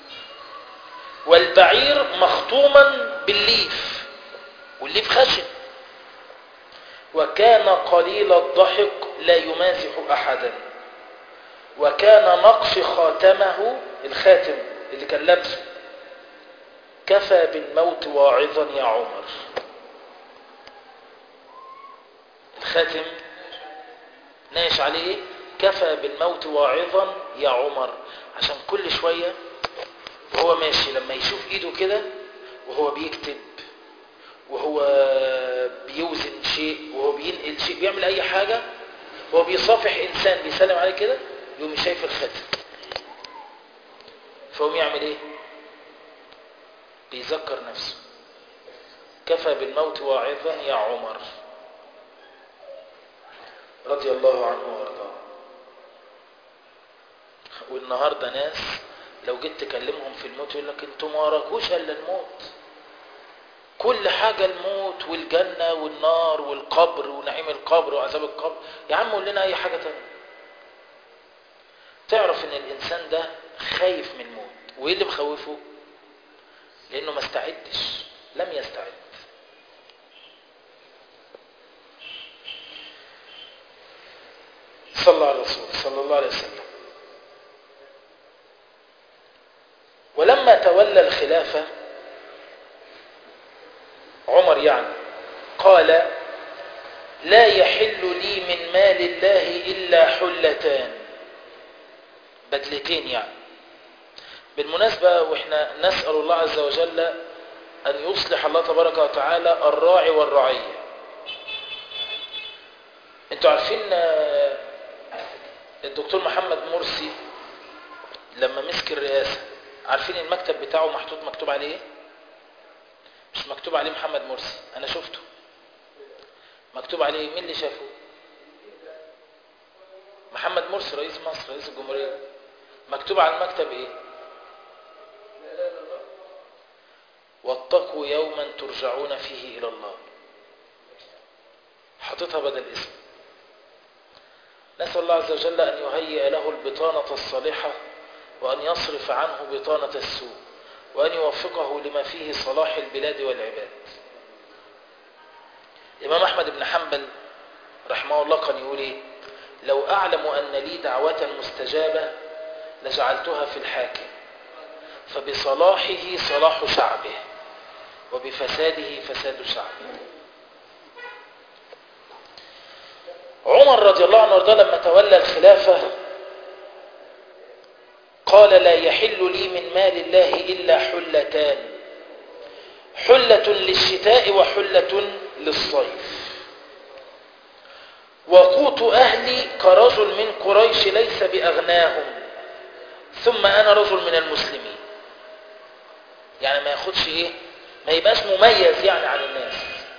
والبعير مخطوما بالليف والليف خشن وكان قليل الضحك لا يمازح أحدا وكان نقش خاتمه الخاتم اللي كان لابسه كفى بالموت واعظا يا عمر الخاتم ناقش عليه كفى بالموت واعظا يا عمر عشان كل شوية وهو ماشي لما يشوف ايده كده وهو بيكتب وهو بيوزن شيء وهو بينقل شيء بيعمل اي حاجة وهو بيصافح انسان بيسلم عليه كده يقوم شايف الخاتم فهم يعمل ايه بيذكر نفسه كفى بالموت واعظا يا عمر رضي الله عنه وارضاه والنهارده ناس لو جيت تكلمهم في الموت يقول لك انتوا ما وراكوش الا الموت كل حاجة الموت والجنة والنار والقبر ونعيم القبر وعذاب القبر يا عم قول لنا اي حاجة تانية تعرف ان الانسان ده خايف من الموت وايه اللي مخوفه لانه ما استعدش لم يستعد صلى الله عليه الرسول صلى الله عليه وسلم ولما تولى الخلافة عمر يعني قال لا يحل لي من مال الله إلا حلتان بدلتين يعني بالمناسبة وإحنا نسأل الله عز وجل أن يصلح الله تبارك وتعالى الراعي والرعية انتوا عارفين الدكتور محمد مرسي لما مسك الرئاسة عارفين المكتب بتاعه محطوط مكتوب عليه ايه مش مكتوب عليه محمد مرسي انا شفته مكتوب عليه مين اللي شافه محمد مرسي رئيس مصر رئيس الجمهورية مكتوب على المكتب ايه واتقوا يوما ترجعون فيه الى الله حاططها بدل اسم نسأل الله عز وجل أن يهيئ له البطانة الصالحة وأن يصرف عنه بطانة السوء وأن يوفقه لما فيه صلاح البلاد والعباد الإمام أحمد بن حنبل رحمه الله كان يقول إيه لو أعلم أن لي دعوة مستجابة لجعلتها في الحاكم فبصلاحه صلاح شعبه وبفساده فساد شعبه عمر رضي الله عنه وارضاه لما تولى الخلافة قال لا يحل لي من مال الله إلا حلتان حلة للشتاء وحلة للصيف وقوت أهلي كرجل من قريش ليس بأغناهم ثم أنا رجل من المسلمين يعني ما ياخدش إيه ما يبقاش مميز يعني عن الناس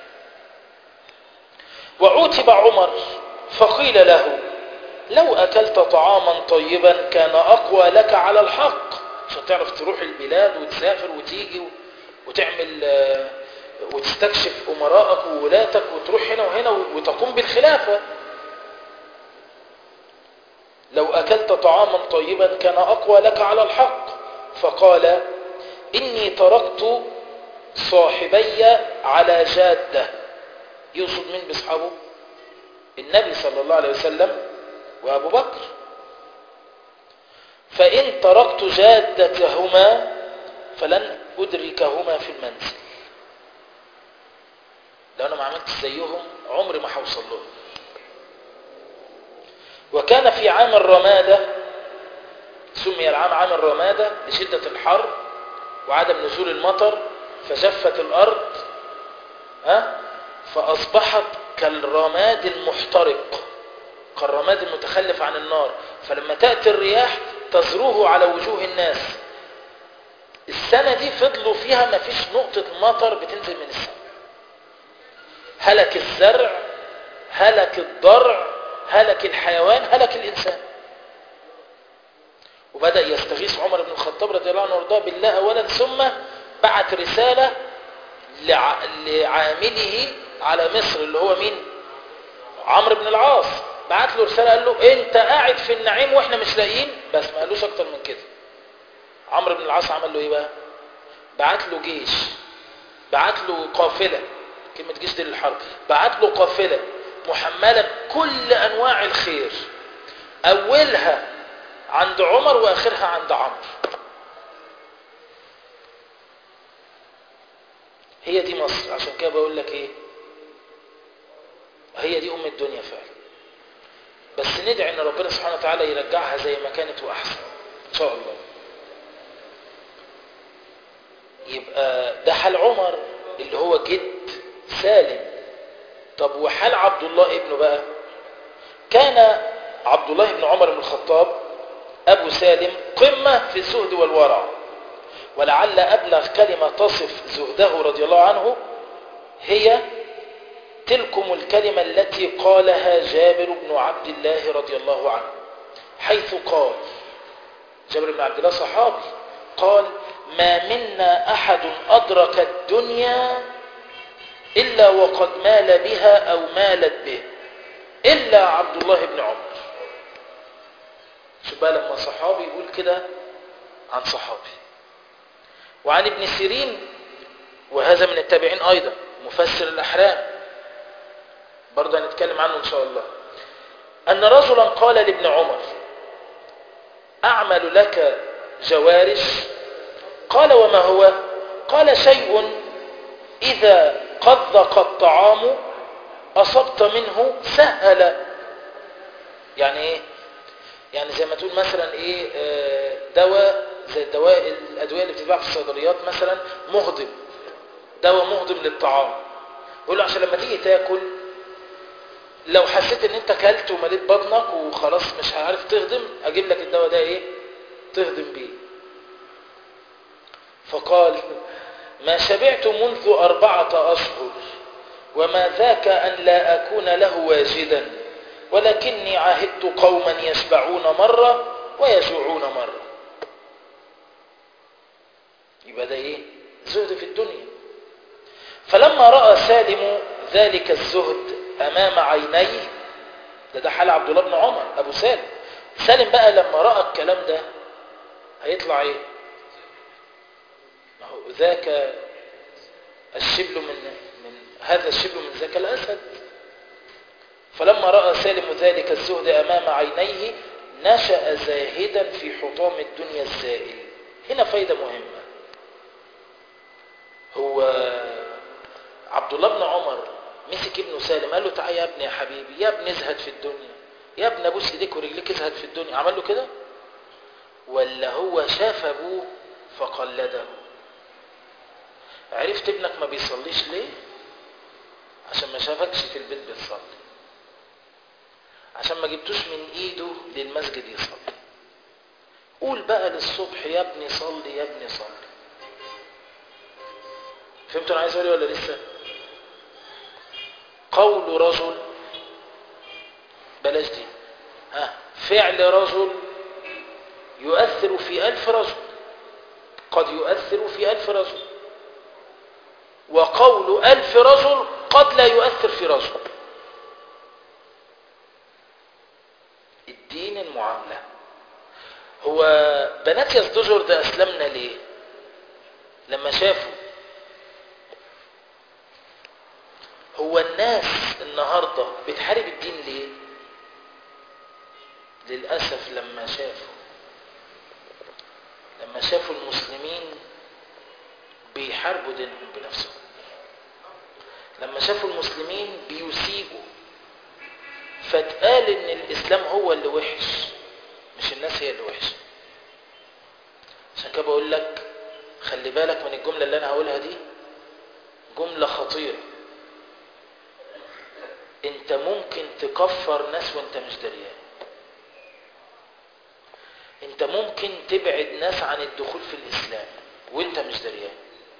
وعوتب عمر فقيل له لو أكلت طعاما طيبا كان أقوى لك على الحق عشان تعرف تروح البلاد وتسافر وتيجي وتعمل وتستكشف أمراءك وولاتك وتروح هنا وهنا وتقوم بالخلافة لو أكلت طعاما طيبا كان أقوى لك على الحق فقال إني تركت صاحبي على جادة يقصد مين بأصحابه النبي صلى الله عليه وسلم وأبو بكر فإن تركت جادتهما فلن أدركهما في المنزل لو أنا ما عملت زيهم عمري ما هوصل لهم وكان في عام الرمادة سمي العام عام الرمادة لشدة الحر وعدم نزول المطر فجفت الأرض ها فأصبحت كالرماد المحترق كالرماد المتخلف عن النار فلما تأتي الرياح تزروه على وجوه الناس السنة دي فضلوا فيها ما فيش نقطة مطر بتنزل من السماء هلك الزرع هلك الضرع هلك الحيوان هلك الإنسان وبدأ يستغيث عمر بن الخطاب رضي الله عنه وارضاه بالله أولا ثم بعت رسالة لع... لعامله على مصر اللي هو مين عمرو بن العاص بعت له رسالة قال له انت قاعد في النعيم واحنا مش لاقيين بس ما قالوش اكتر من كده عمرو بن العاص عمل له ايه بقى بعت له جيش بعت له قافلة كلمة جيش دي للحرب بعت له قافلة محملة بكل انواع الخير اولها عند عمر واخرها عند عمرو هي دي مصر عشان كده بقول لك ايه هي دي ام الدنيا فعلا بس ندعي ان ربنا سبحانه وتعالى يرجعها زي ما كانت واحسن ان شاء الله يبقى ده حال عمر اللي هو جد سالم طب وحال عبد الله ابنه بقى كان عبد الله بن عمر بن الخطاب ابو سالم قمة في الزهد والورع ولعل أبلغ كلمة تصف زهده رضي الله عنه هي تلكم الكلمة التي قالها جابر بن عبد الله رضي الله عنه حيث قال جابر بن عبد الله صحابي قال ما منا أحد أدرك الدنيا إلا وقد مال بها أو مالت به إلا عبد الله بن عمر شو بقى لما صحابي يقول كده عن صحابي وعن ابن سيرين وهذا من التابعين أيضا مفسر الأحرام برضه هنتكلم عنه إن شاء الله أن رجلا قال لابن عمر أعمل لك جوارش قال وما هو قال شيء إذا قذق الطعام أصبت منه سهل يعني إيه يعني زي ما تقول مثلا إيه آه دواء زي الدواء الأدوية اللي بتتباع في الصيدليات مثلا مهضم دواء مهضم للطعام يقول له عشان لما تيجي تاكل لو حسيت ان انت كلت ومليت بطنك وخلاص مش عارف تهضم اجيب لك الدواء ده ايه تهضم بيه فقال ما شبعت منذ أربعة أشهر وما ذاك أن لا أكون له واجدا ولكني عاهدت قوما يشبعون مرة ويجوعون مرة يبقى ده ايه زهد في الدنيا فلما رأى سالم ذلك الزهد أمام عينيه ده ده حال عبد الله بن عمر ابو سالم سالم بقى لما راى الكلام ده هيطلع ايه ما هو ذاك الشبل من من هذا الشبل من ذاك الاسد فلما راى سالم ذلك الزهد امام عينيه نشا زاهدا في حطام الدنيا الزائل هنا فايده مهمه هو عبد الله بن عمر مسك ابنه سالم قال له تعالى يا ابني يا حبيبي يا ابني ازهد في الدنيا يا ابني ابوس ايديك ورجليك ازهد في الدنيا عمل له كده ولا هو شاف ابوه فقلده عرفت ابنك ما بيصليش ليه عشان ما شافكش في البيت بتصلي عشان ما جبتوش من ايده للمسجد يصلي قول بقى للصبح يا ابني صلي يا ابني صلي فهمتوا انا عايز اقول ولا لسه قول رجل بلاش دي ها فعل رجل يؤثر في ألف رجل قد يؤثر في ألف رجل وقول ألف رجل قد لا يؤثر في رجل الدين المعاملة هو بنات يزدجر ده أسلمنا ليه لما شافوا هو الناس النهاردة بتحارب الدين ليه للأسف لما شافوا لما شافوا المسلمين بيحاربوا دينهم بنفسهم لما شافوا المسلمين بيسيئوا فاتقال ان الاسلام هو اللي وحش مش الناس هي اللي وحشه عشان كده بقول لك خلي بالك من الجمله اللي انا هقولها دي جمله خطيره انت ممكن تكفر ناس وانت مش دريان انت ممكن تبعد ناس عن الدخول في الاسلام وانت مش دريان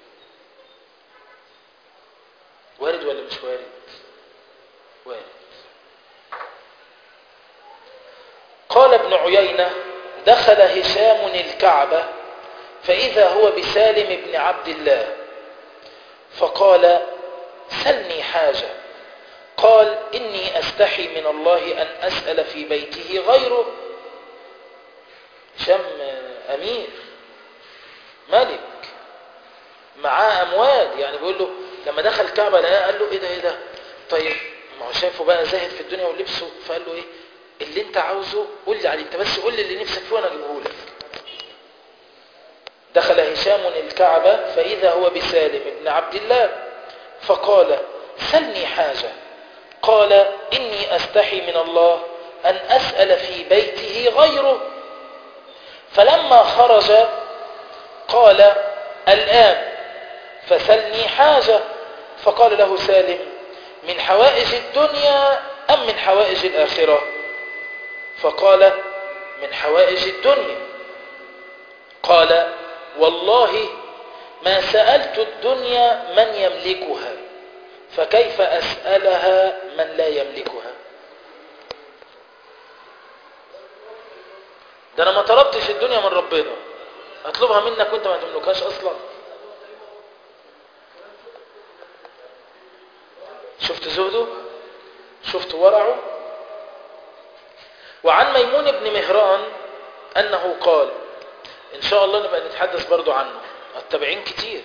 وارد ولا مش وارد وارد قال ابن عيينة دخل هشام الكعبة فإذا هو بسالم بن عبد الله فقال سلني حاجة قال إني أستحي من الله أن أسأل في بيته غيره هشام أمير ملك معاه أموال يعني بيقول له لما دخل الكعبة لقاه قال له إيه ده إيه ده طيب ما هو شايفه بقى زاهد في الدنيا ولبسه فقال له إيه اللي انت عاوزه قول لي عليه انت بس قول لي اللي نفسك فيه وانا اجيبه لك دخل هشام الكعبة فإذا هو بسالم بن عبد الله فقال سلني حاجة قال إني أستحي من الله أن أسأل في بيته غيره فلما خرج قال الآن فسلني حاجة فقال له سالم من حوائج الدنيا أم من حوائج الآخرة فقال من حوائج الدنيا قال والله ما سألت الدنيا من يملكها فكيف أسألها من لا يملكها ده أنا ما طلبتش الدنيا من ربنا أطلبها منك وانت ما تملكهاش أصلا شفت زهده شفت ورعه وعن ميمون بن مهران أنه قال إن شاء الله نبقى نتحدث برضو عنه التابعين كتير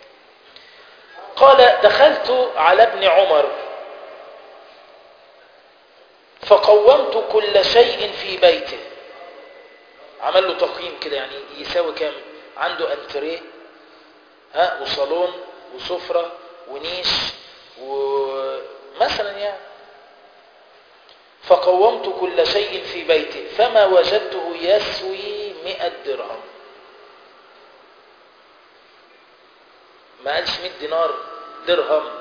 قال دخلت على ابن عمر فقومت كل شيء في بيته عمل له تقييم كده يعني يساوي كام عنده انتريه ها وصالون وسفرة ونيش ومثلا يعني فقومت كل شيء في بيته فما وجدته يسوي مئة درهم ما قالش مئة دينار درهم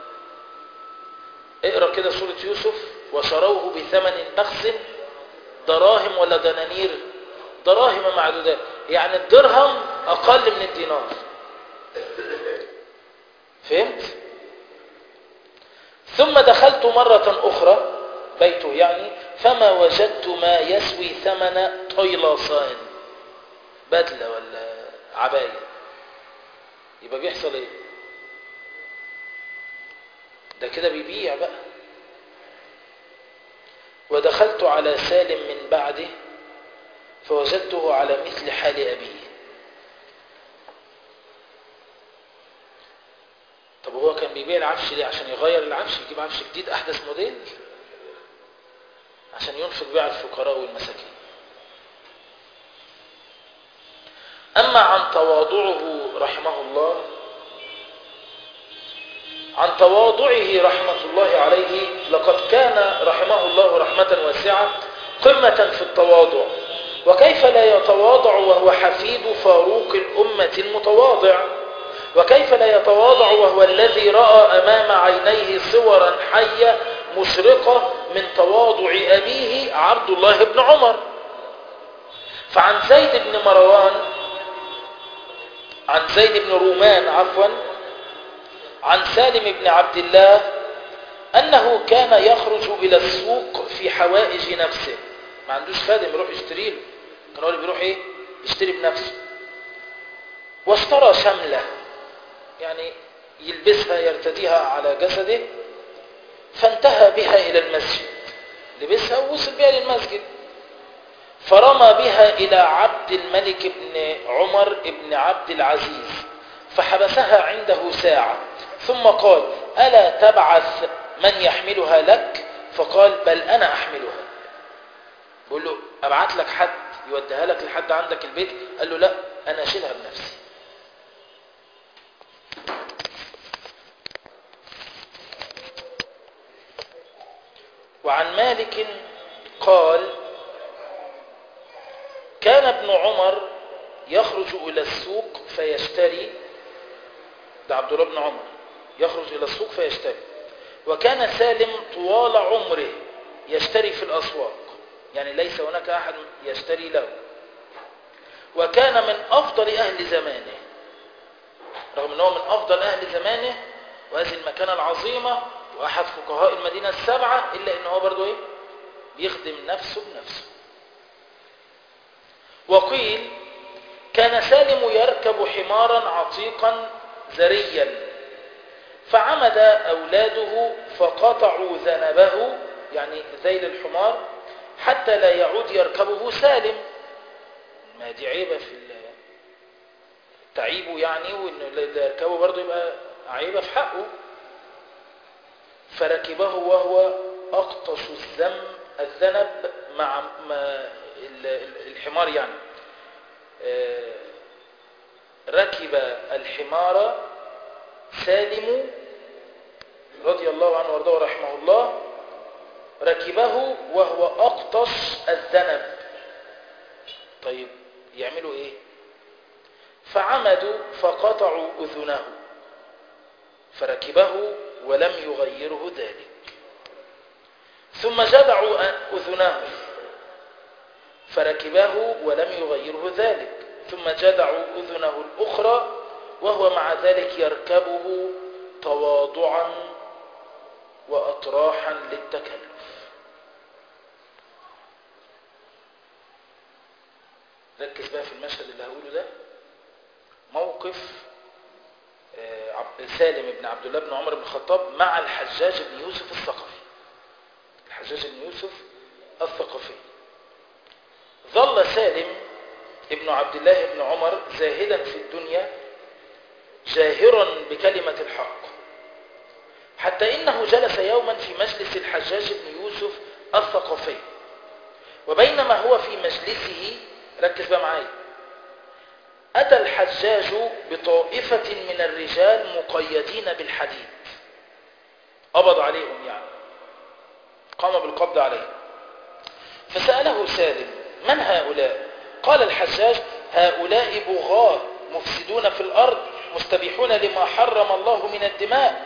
اقرأ كده سورة يوسف وشروه بثمن بخس دراهم ولا دنانير دراهم معدودات يعني الدرهم أقل من الدينار فهمت ثم دخلت مرة أخرى بيته يعني فما وجدت ما يسوي ثمن طيلاسان بدلة ولا عباية يبقى بيحصل ايه ده كده بيبيع بقى ودخلت على سالم من بعده فوجدته على مثل حال أبيه طب هو كان بيبيع العفش ليه عشان يغير العفش يجيب عفش جديد أحدث موديل عشان ينفق بيه على الفقراء والمساكين أما عن تواضعه رحمه الله عن تواضعه رحمة الله عليه لقد كان رحمه الله رحمة واسعة قمة في التواضع وكيف لا يتواضع وهو حفيد فاروق الأمة المتواضع وكيف لا يتواضع وهو الذي رأى أمام عينيه صورا حية مشرقة من تواضع أبيه عبد الله بن عمر فعن زيد بن مروان عن زيد بن رومان عفوا عن سالم بن عبد الله أنه كان يخرج إلى السوق في حوائج نفسه ما عندوش خادم يروح يشتري له كان هو اللي بيروح ايه يشتري بنفسه واشترى شملة يعني يلبسها يرتديها على جسده فانتهى بها إلى المسجد لبسها ووصل بها للمسجد فرمى بها إلى عبد الملك بن عمر بن عبد العزيز فحبسها عنده ساعة ثم قال ألا تبعث من يحملها لك فقال بل أنا أحملها بقول له أبعت لك حد يوديها لك لحد عندك البيت قال له لا أنا أشيلها بنفسي وعن مالك قال كان ابن عمر يخرج إلى السوق فيشتري ده عبد الله بن عمر يخرج إلى السوق فيشتري وكان سالم طوال عمره يشتري في الأسواق يعني ليس هناك أحد يشتري له وكان من أفضل أهل زمانه رغم أنه من أفضل أهل زمانه وهذه المكانة العظيمة وأحد فقهاء المدينة السبعة إلا أنه برضو إيه؟ بيخدم نفسه بنفسه وقيل كان سالم يركب حمارا عتيقا ذريا فعمد أولاده فقطعوا ذنبه يعني ذيل الحمار حتى لا يعود يركبه سالم ما دي عيبة في تعيبه يعني وانه اللي يركبه برضه يبقى عيبة في حقه فركبه وهو أقطش الذنب الذنب مع الحمار يعني ركب الحمار سالم رضي الله عنه وارضاه رحمه الله ركبه وهو أقطش الذنب طيب يعملوا ايه فعمدوا فقطعوا أذنه فركبه ولم يغيره ذلك ثم جدعوا أذنه فركبه ولم يغيره ذلك ثم جدعوا أذنه الأخرى وهو مع ذلك يركبه تواضعا وأطراحا للتكلف ركز بقى في المشهد اللي هقوله ده موقف سالم بن عبد الله بن عمر بن الخطاب مع الحجاج بن يوسف الثقفي الحجاج بن يوسف الثقفي ظل سالم ابن عبد الله بن عمر زاهدا في الدنيا جاهرا بكلمة الحق حتى إنه جلس يوما في مجلس الحجاج بن يوسف الثقفي وبينما هو في مجلسه ركز بقى معايا أتى الحجاج بطائفة من الرجال مقيدين بالحديد قبض عليهم يعني قام بالقبض عليهم فسأله سالم من هؤلاء قال الحجاج هؤلاء بغاة مفسدون في الأرض مستبيحون لما حرم الله من الدماء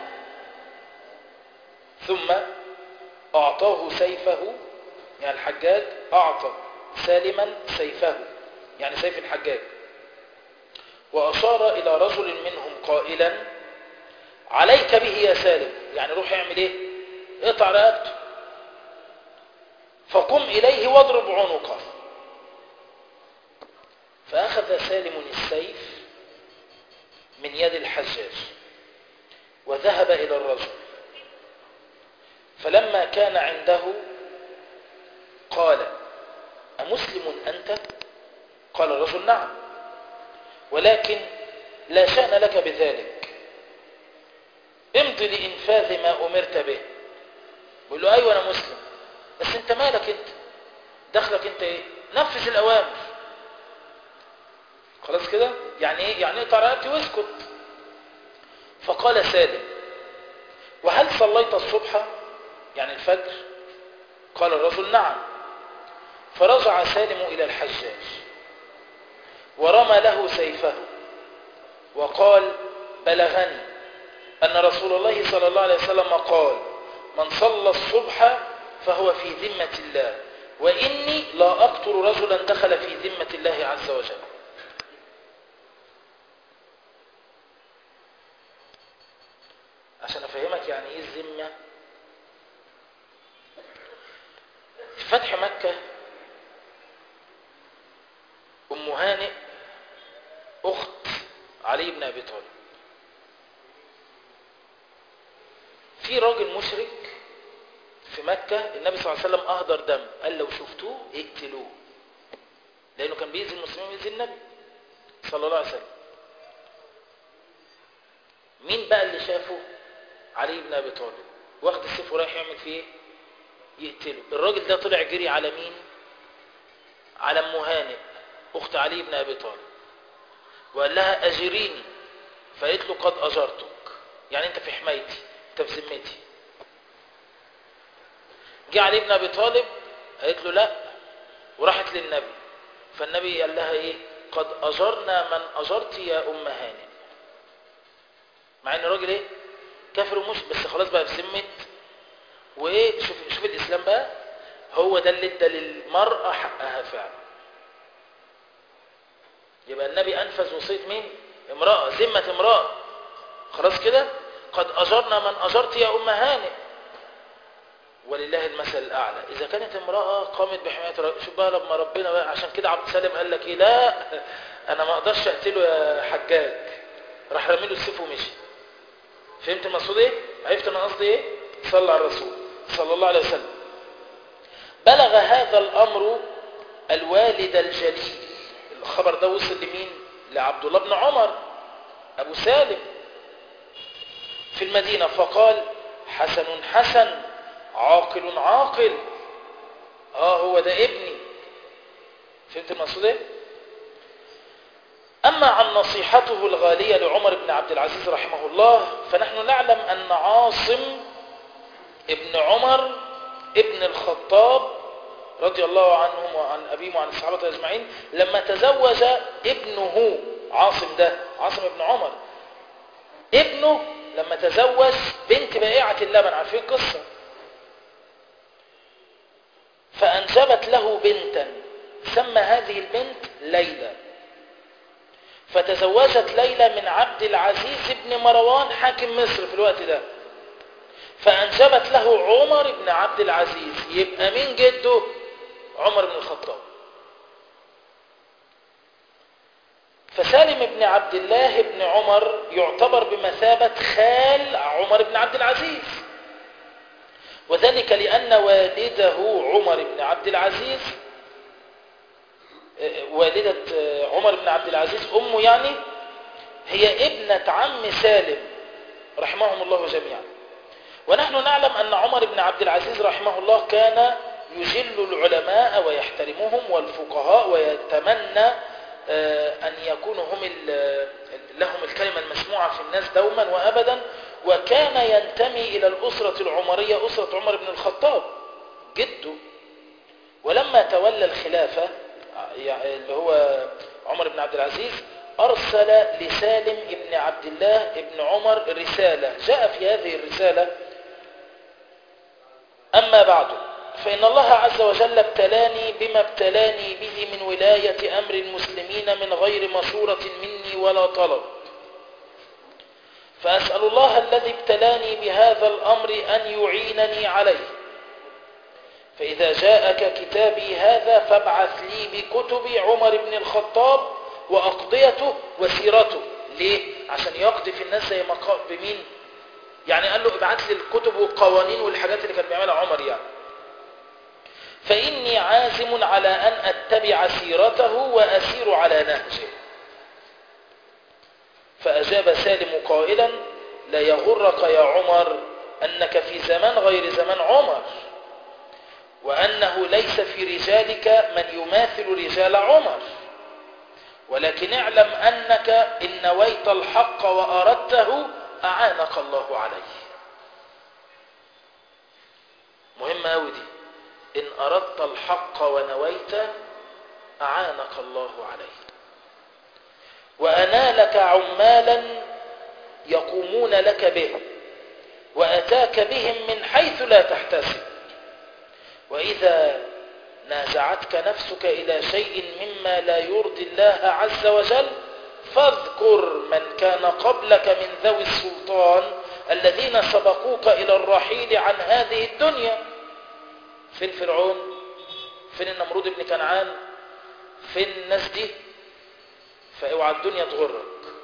ثم أعطاه سيفه يعني الحجاج أعطى سالما سيفه يعني سيف الحجاج وأشار إلى رجل منهم قائلا عليك به يا سالم يعني روح اعمل ايه اقطع رقبته فقم إليه واضرب عنقه فأخذ سالم السيف من يد الحجاج وذهب إلى الرجل فلما كان عنده قال أمسلم أنت قال الرجل نعم ولكن لا شأن لك بذلك امض لإنفاذ ما أمرت به بيقول له أيوة أنا مسلم بس أنت مالك أنت دخلك أنت إيه نفذ الأوامر خلاص كده يعني إيه يعني اقطع رقبتي واسكت فقال سالم وهل صليت الصبح يعني الفجر قال الرجل نعم فرجع سالم إلى الحجاج ورمى له سيفه وقال بلغني أن رسول الله صلى الله عليه وسلم قال من صلى الصبح فهو في ذمة الله وإني لا أقتل رجلا دخل في ذمة الله عز وجل عشان أفهمك يعني إيه الذمة في فتح مكة أم هانئ أخت علي بن أبي طالب في راجل مشرك في مكة النبي صلى الله عليه وسلم أهدر دم قال لو شفتوه اقتلوه لأنه كان بيأذي المسلمين ويأذي النبي صلى الله عليه وسلم مين بقى اللي شافه علي بن أبي طالب واخد السيف ورايح يعمل فيه يقتله الراجل ده طلع جري على مين على ام هانئ اخت علي بن ابي طالب وقال لها اجريني فقالت له قد اجرتك يعني انت في حمايتي انت في ذمتي جه علي بن ابي طالب قالت له لا وراحت للنبي فالنبي قال لها ايه قد اجرنا من اجرت يا ام هانئ مع ان الراجل ايه كافر ومش بس خلاص بقى في ذمه وايه شوف شوف الاسلام بقى هو ده اللي ادى للمراه حقها فعلا يبقى النبي انفذ وصيه مين امراه ذمه امراه خلاص كده قد اجرنا من اجرت يا ام هانئ ولله المثل الاعلى اذا كانت امراه قامت بحمايه رجل شوف بقى لما ربنا بقى عشان كده عبد السلام قال لك ايه لا انا ما اقدرش اقتله يا حجاج راح رمي له السيف ومشي فهمت المقصود ايه عرفت انا قصدي ايه صلى على الرسول صلى الله عليه وسلم بلغ هذا الامر الوالد الجليل الخبر ده وصل لمين لعبد الله بن عمر ابو سالم في المدينه فقال حسن حسن عاقل عاقل اه هو ده ابني فهمت المقصود ايه أما عن نصيحته الغالية لعمر بن عبد العزيز رحمه الله فنحن نعلم أن عاصم ابن عمر ابن الخطاب رضي الله عنهم وعن أبيهم وعن الصحابة أجمعين لما تزوج ابنه عاصم ده عاصم ابن عمر ابنه لما تزوج بنت بائعة اللبن عارفين القصة فأنجبت له بنتا سمى هذه البنت ليلى فتزوجت ليلى من عبد العزيز بن مروان حاكم مصر في الوقت ده فأنجبت له عمر بن عبد العزيز يبقى مين جده عمر بن الخطاب فسالم بن عبد الله بن عمر يعتبر بمثابة خال عمر بن عبد العزيز وذلك لأن والده عمر بن عبد العزيز والدة عمر بن عبد العزيز أمه يعني هي ابنة عم سالم رحمهم الله جميعا ونحن نعلم أن عمر بن عبد العزيز رحمه الله كان يجل العلماء ويحترمهم والفقهاء ويتمنى أن يكونوا هم لهم الكلمة المسموعة في الناس دوما وأبدا وكان ينتمي إلى الأسرة العمرية أسرة عمر بن الخطاب جده ولما تولى الخلافة اللي هو عمر بن عبد العزيز أرسل لسالم ابن عبد الله ابن عمر رسالة جاء في هذه الرسالة أما بعد فإن الله عز وجل ابتلاني بما ابتلاني به من ولاية أمر المسلمين من غير مشورة مني ولا طلب فأسأل الله الذي ابتلاني بهذا الأمر أن يعينني عليه فإذا جاءك كتابي هذا فابعث لي بكتب عمر بن الخطاب وأقضيته وسيرته ليه؟ عشان يقضي في الناس زي ما قال بمين؟ يعني قال له ابعت لي الكتب والقوانين والحاجات اللي كان بيعملها عمر يعني فإني عازم على أن أتبع سيرته وأسير على نهجه فأجاب سالم قائلا لا يغرك يا عمر أنك في زمان غير زمان عمر وأنه ليس في رجالك من يماثل رجال عمر ولكن اعلم أنك إن نويت الحق وأردته أعانك الله عليه مهمة أوي دي إن أردت الحق ونويت أعانك الله عليه وأنالك عمالا يقومون لك به وأتاك بهم من حيث لا تحتسب وإذا نازعتك نفسك إلى شيء مما لا يرضي الله عز وجل فاذكر من كان قبلك من ذوي السلطان الذين سبقوك إلى الرحيل عن هذه الدنيا فين فرعون فين النمرود بن كنعان فين الناس دي فاوعى الدنيا تغرك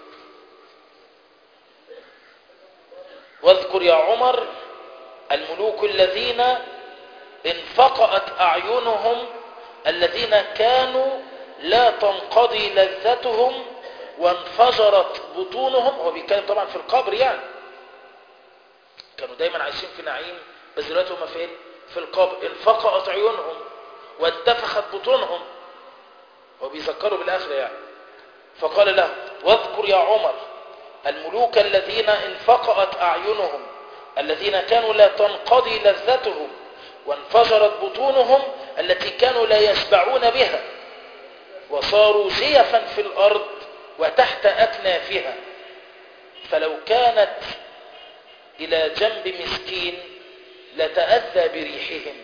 واذكر يا عمر الملوك الذين انفقأت أعينهم الذين كانوا لا تنقضي لذتهم وانفجرت بطونهم هو بيتكلم طبعا في القبر يعني كانوا دايما عايشين في نعيم بس دلوقتي هم فين في القبر انفقأت عيونهم وانتفخت بطونهم هو بيذكروا بالآخرة يعني فقال له واذكر يا عمر الملوك الذين انفقأت أعينهم الذين كانوا لا تنقضي لذتهم وانفجرت بطونهم التي كانوا لا يشبعون بها وصاروا جيفا في الأرض وتحت أكنافها فلو كانت إلى جنب مسكين لتأذى بريحهم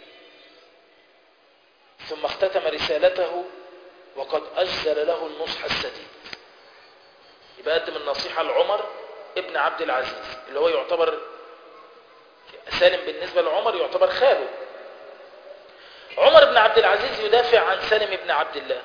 ثم اختتم رسالته وقد أجزل له النصح السديد يبقى قدم النصيحة لعمر ابن عبد العزيز اللي هو يعتبر سالم بالنسبة لعمر يعتبر خاله عمر بن عبد العزيز يدافع عن سالم بن عبد الله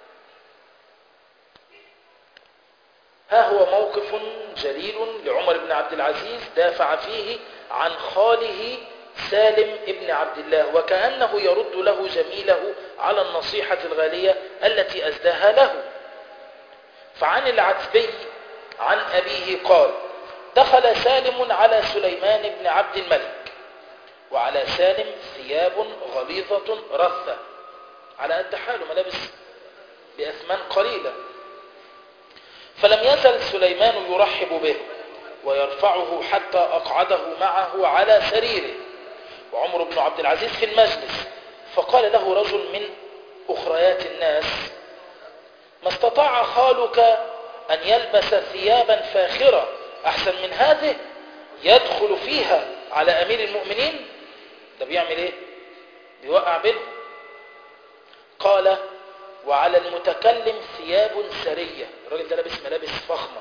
ها هو موقف جليل لعمر بن عبد العزيز دافع فيه عن خاله سالم ابن عبد الله وكأنه يرد له جميله على النصيحة الغالية التي أزداها له فعن العتبي عن أبيه قال دخل سالم على سليمان بن عبد الملك وعلى سالم ثياب غليظة رثة على قد حاله ملابس بأثمان قليلة فلم يزل سليمان يرحب به ويرفعه حتى أقعده معه على سريره وعمر بن عبد العزيز في المجلس فقال له رجل من أخريات الناس ما استطاع خالك أن يلبس ثيابا فاخرة أحسن من هذه يدخل فيها على أمير المؤمنين ده بيعمل إيه بيوقع بينهم قال وعلى المتكلم ثياب سرية الراجل ده لابس ملابس فخمة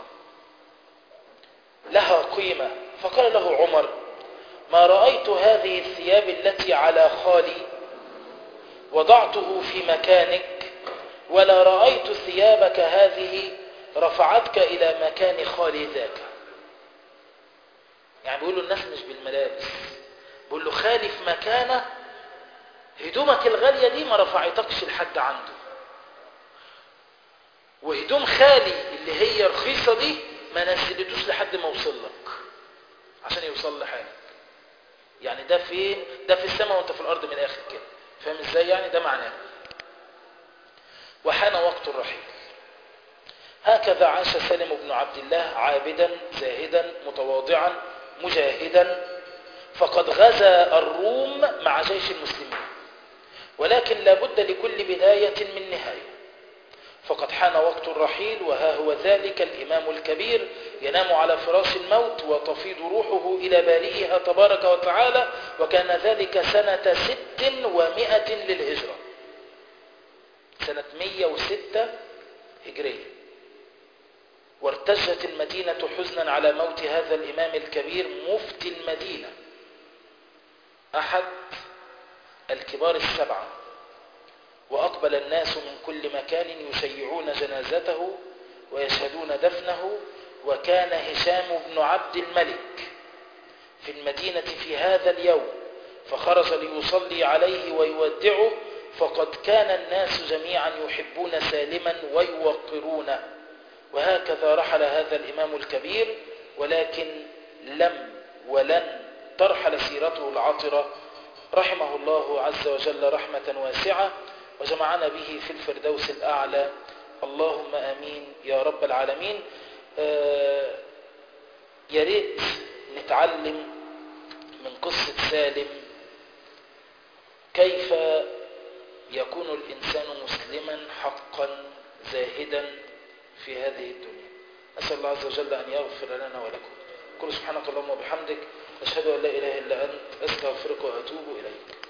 لها قيمة فقال له عمر ما رأيت هذه الثياب التي على خالي وضعته في مكانك ولا رأيت ثيابك هذه رفعتك إلى مكان خالي ذاك يعني بيقول له الناس مش بالملابس بيقول له خالي في مكانه هدومك الغالية دي ما رفعتكش لحد عنده وهدوم خالي اللي هي رخيصة دي ما نزلتوش لحد ما وصل لك عشان يوصل لحالك يعني ده فين ده في السماء وانت في الارض من الاخر كده فاهم ازاي يعني ده معناه وحان وقت الرحيل هكذا عاش سالم بن عبد الله عابدا زاهدا متواضعا مجاهدا فقد غزا الروم مع جيش المسلمين ولكن لا بد لكل بداية من نهاية فقد حان وقت الرحيل وها هو ذلك الإمام الكبير ينام على فراش الموت وتفيض روحه إلى بارئها تبارك وتعالى وكان ذلك سنة ست ومائة للهجرة سنة مية وستة هجرية وارتجت المدينة حزنا على موت هذا الإمام الكبير مفتي المدينة أحد الكبار السبعة وأقبل الناس من كل مكان يشيعون جنازته ويشهدون دفنه وكان هشام بن عبد الملك في المدينة في هذا اليوم فخرج ليصلي عليه ويودعه فقد كان الناس جميعا يحبون سالما ويوقرونه وهكذا رحل هذا الإمام الكبير ولكن لم ولن ترحل سيرته العطرة رحمه الله عز وجل رحمة واسعة وجمعنا به في الفردوس الأعلى اللهم آمين يا رب العالمين آه يا ريت نتعلم من قصة سالم كيف يكون الإنسان مسلما حقا زاهدا في هذه الدنيا أسأل الله عز وجل أن يغفر لنا ولكم كل سبحانك اللهم وبحمدك أشهد أن لا إله إلا أنت أستغفرك وأتوب إليك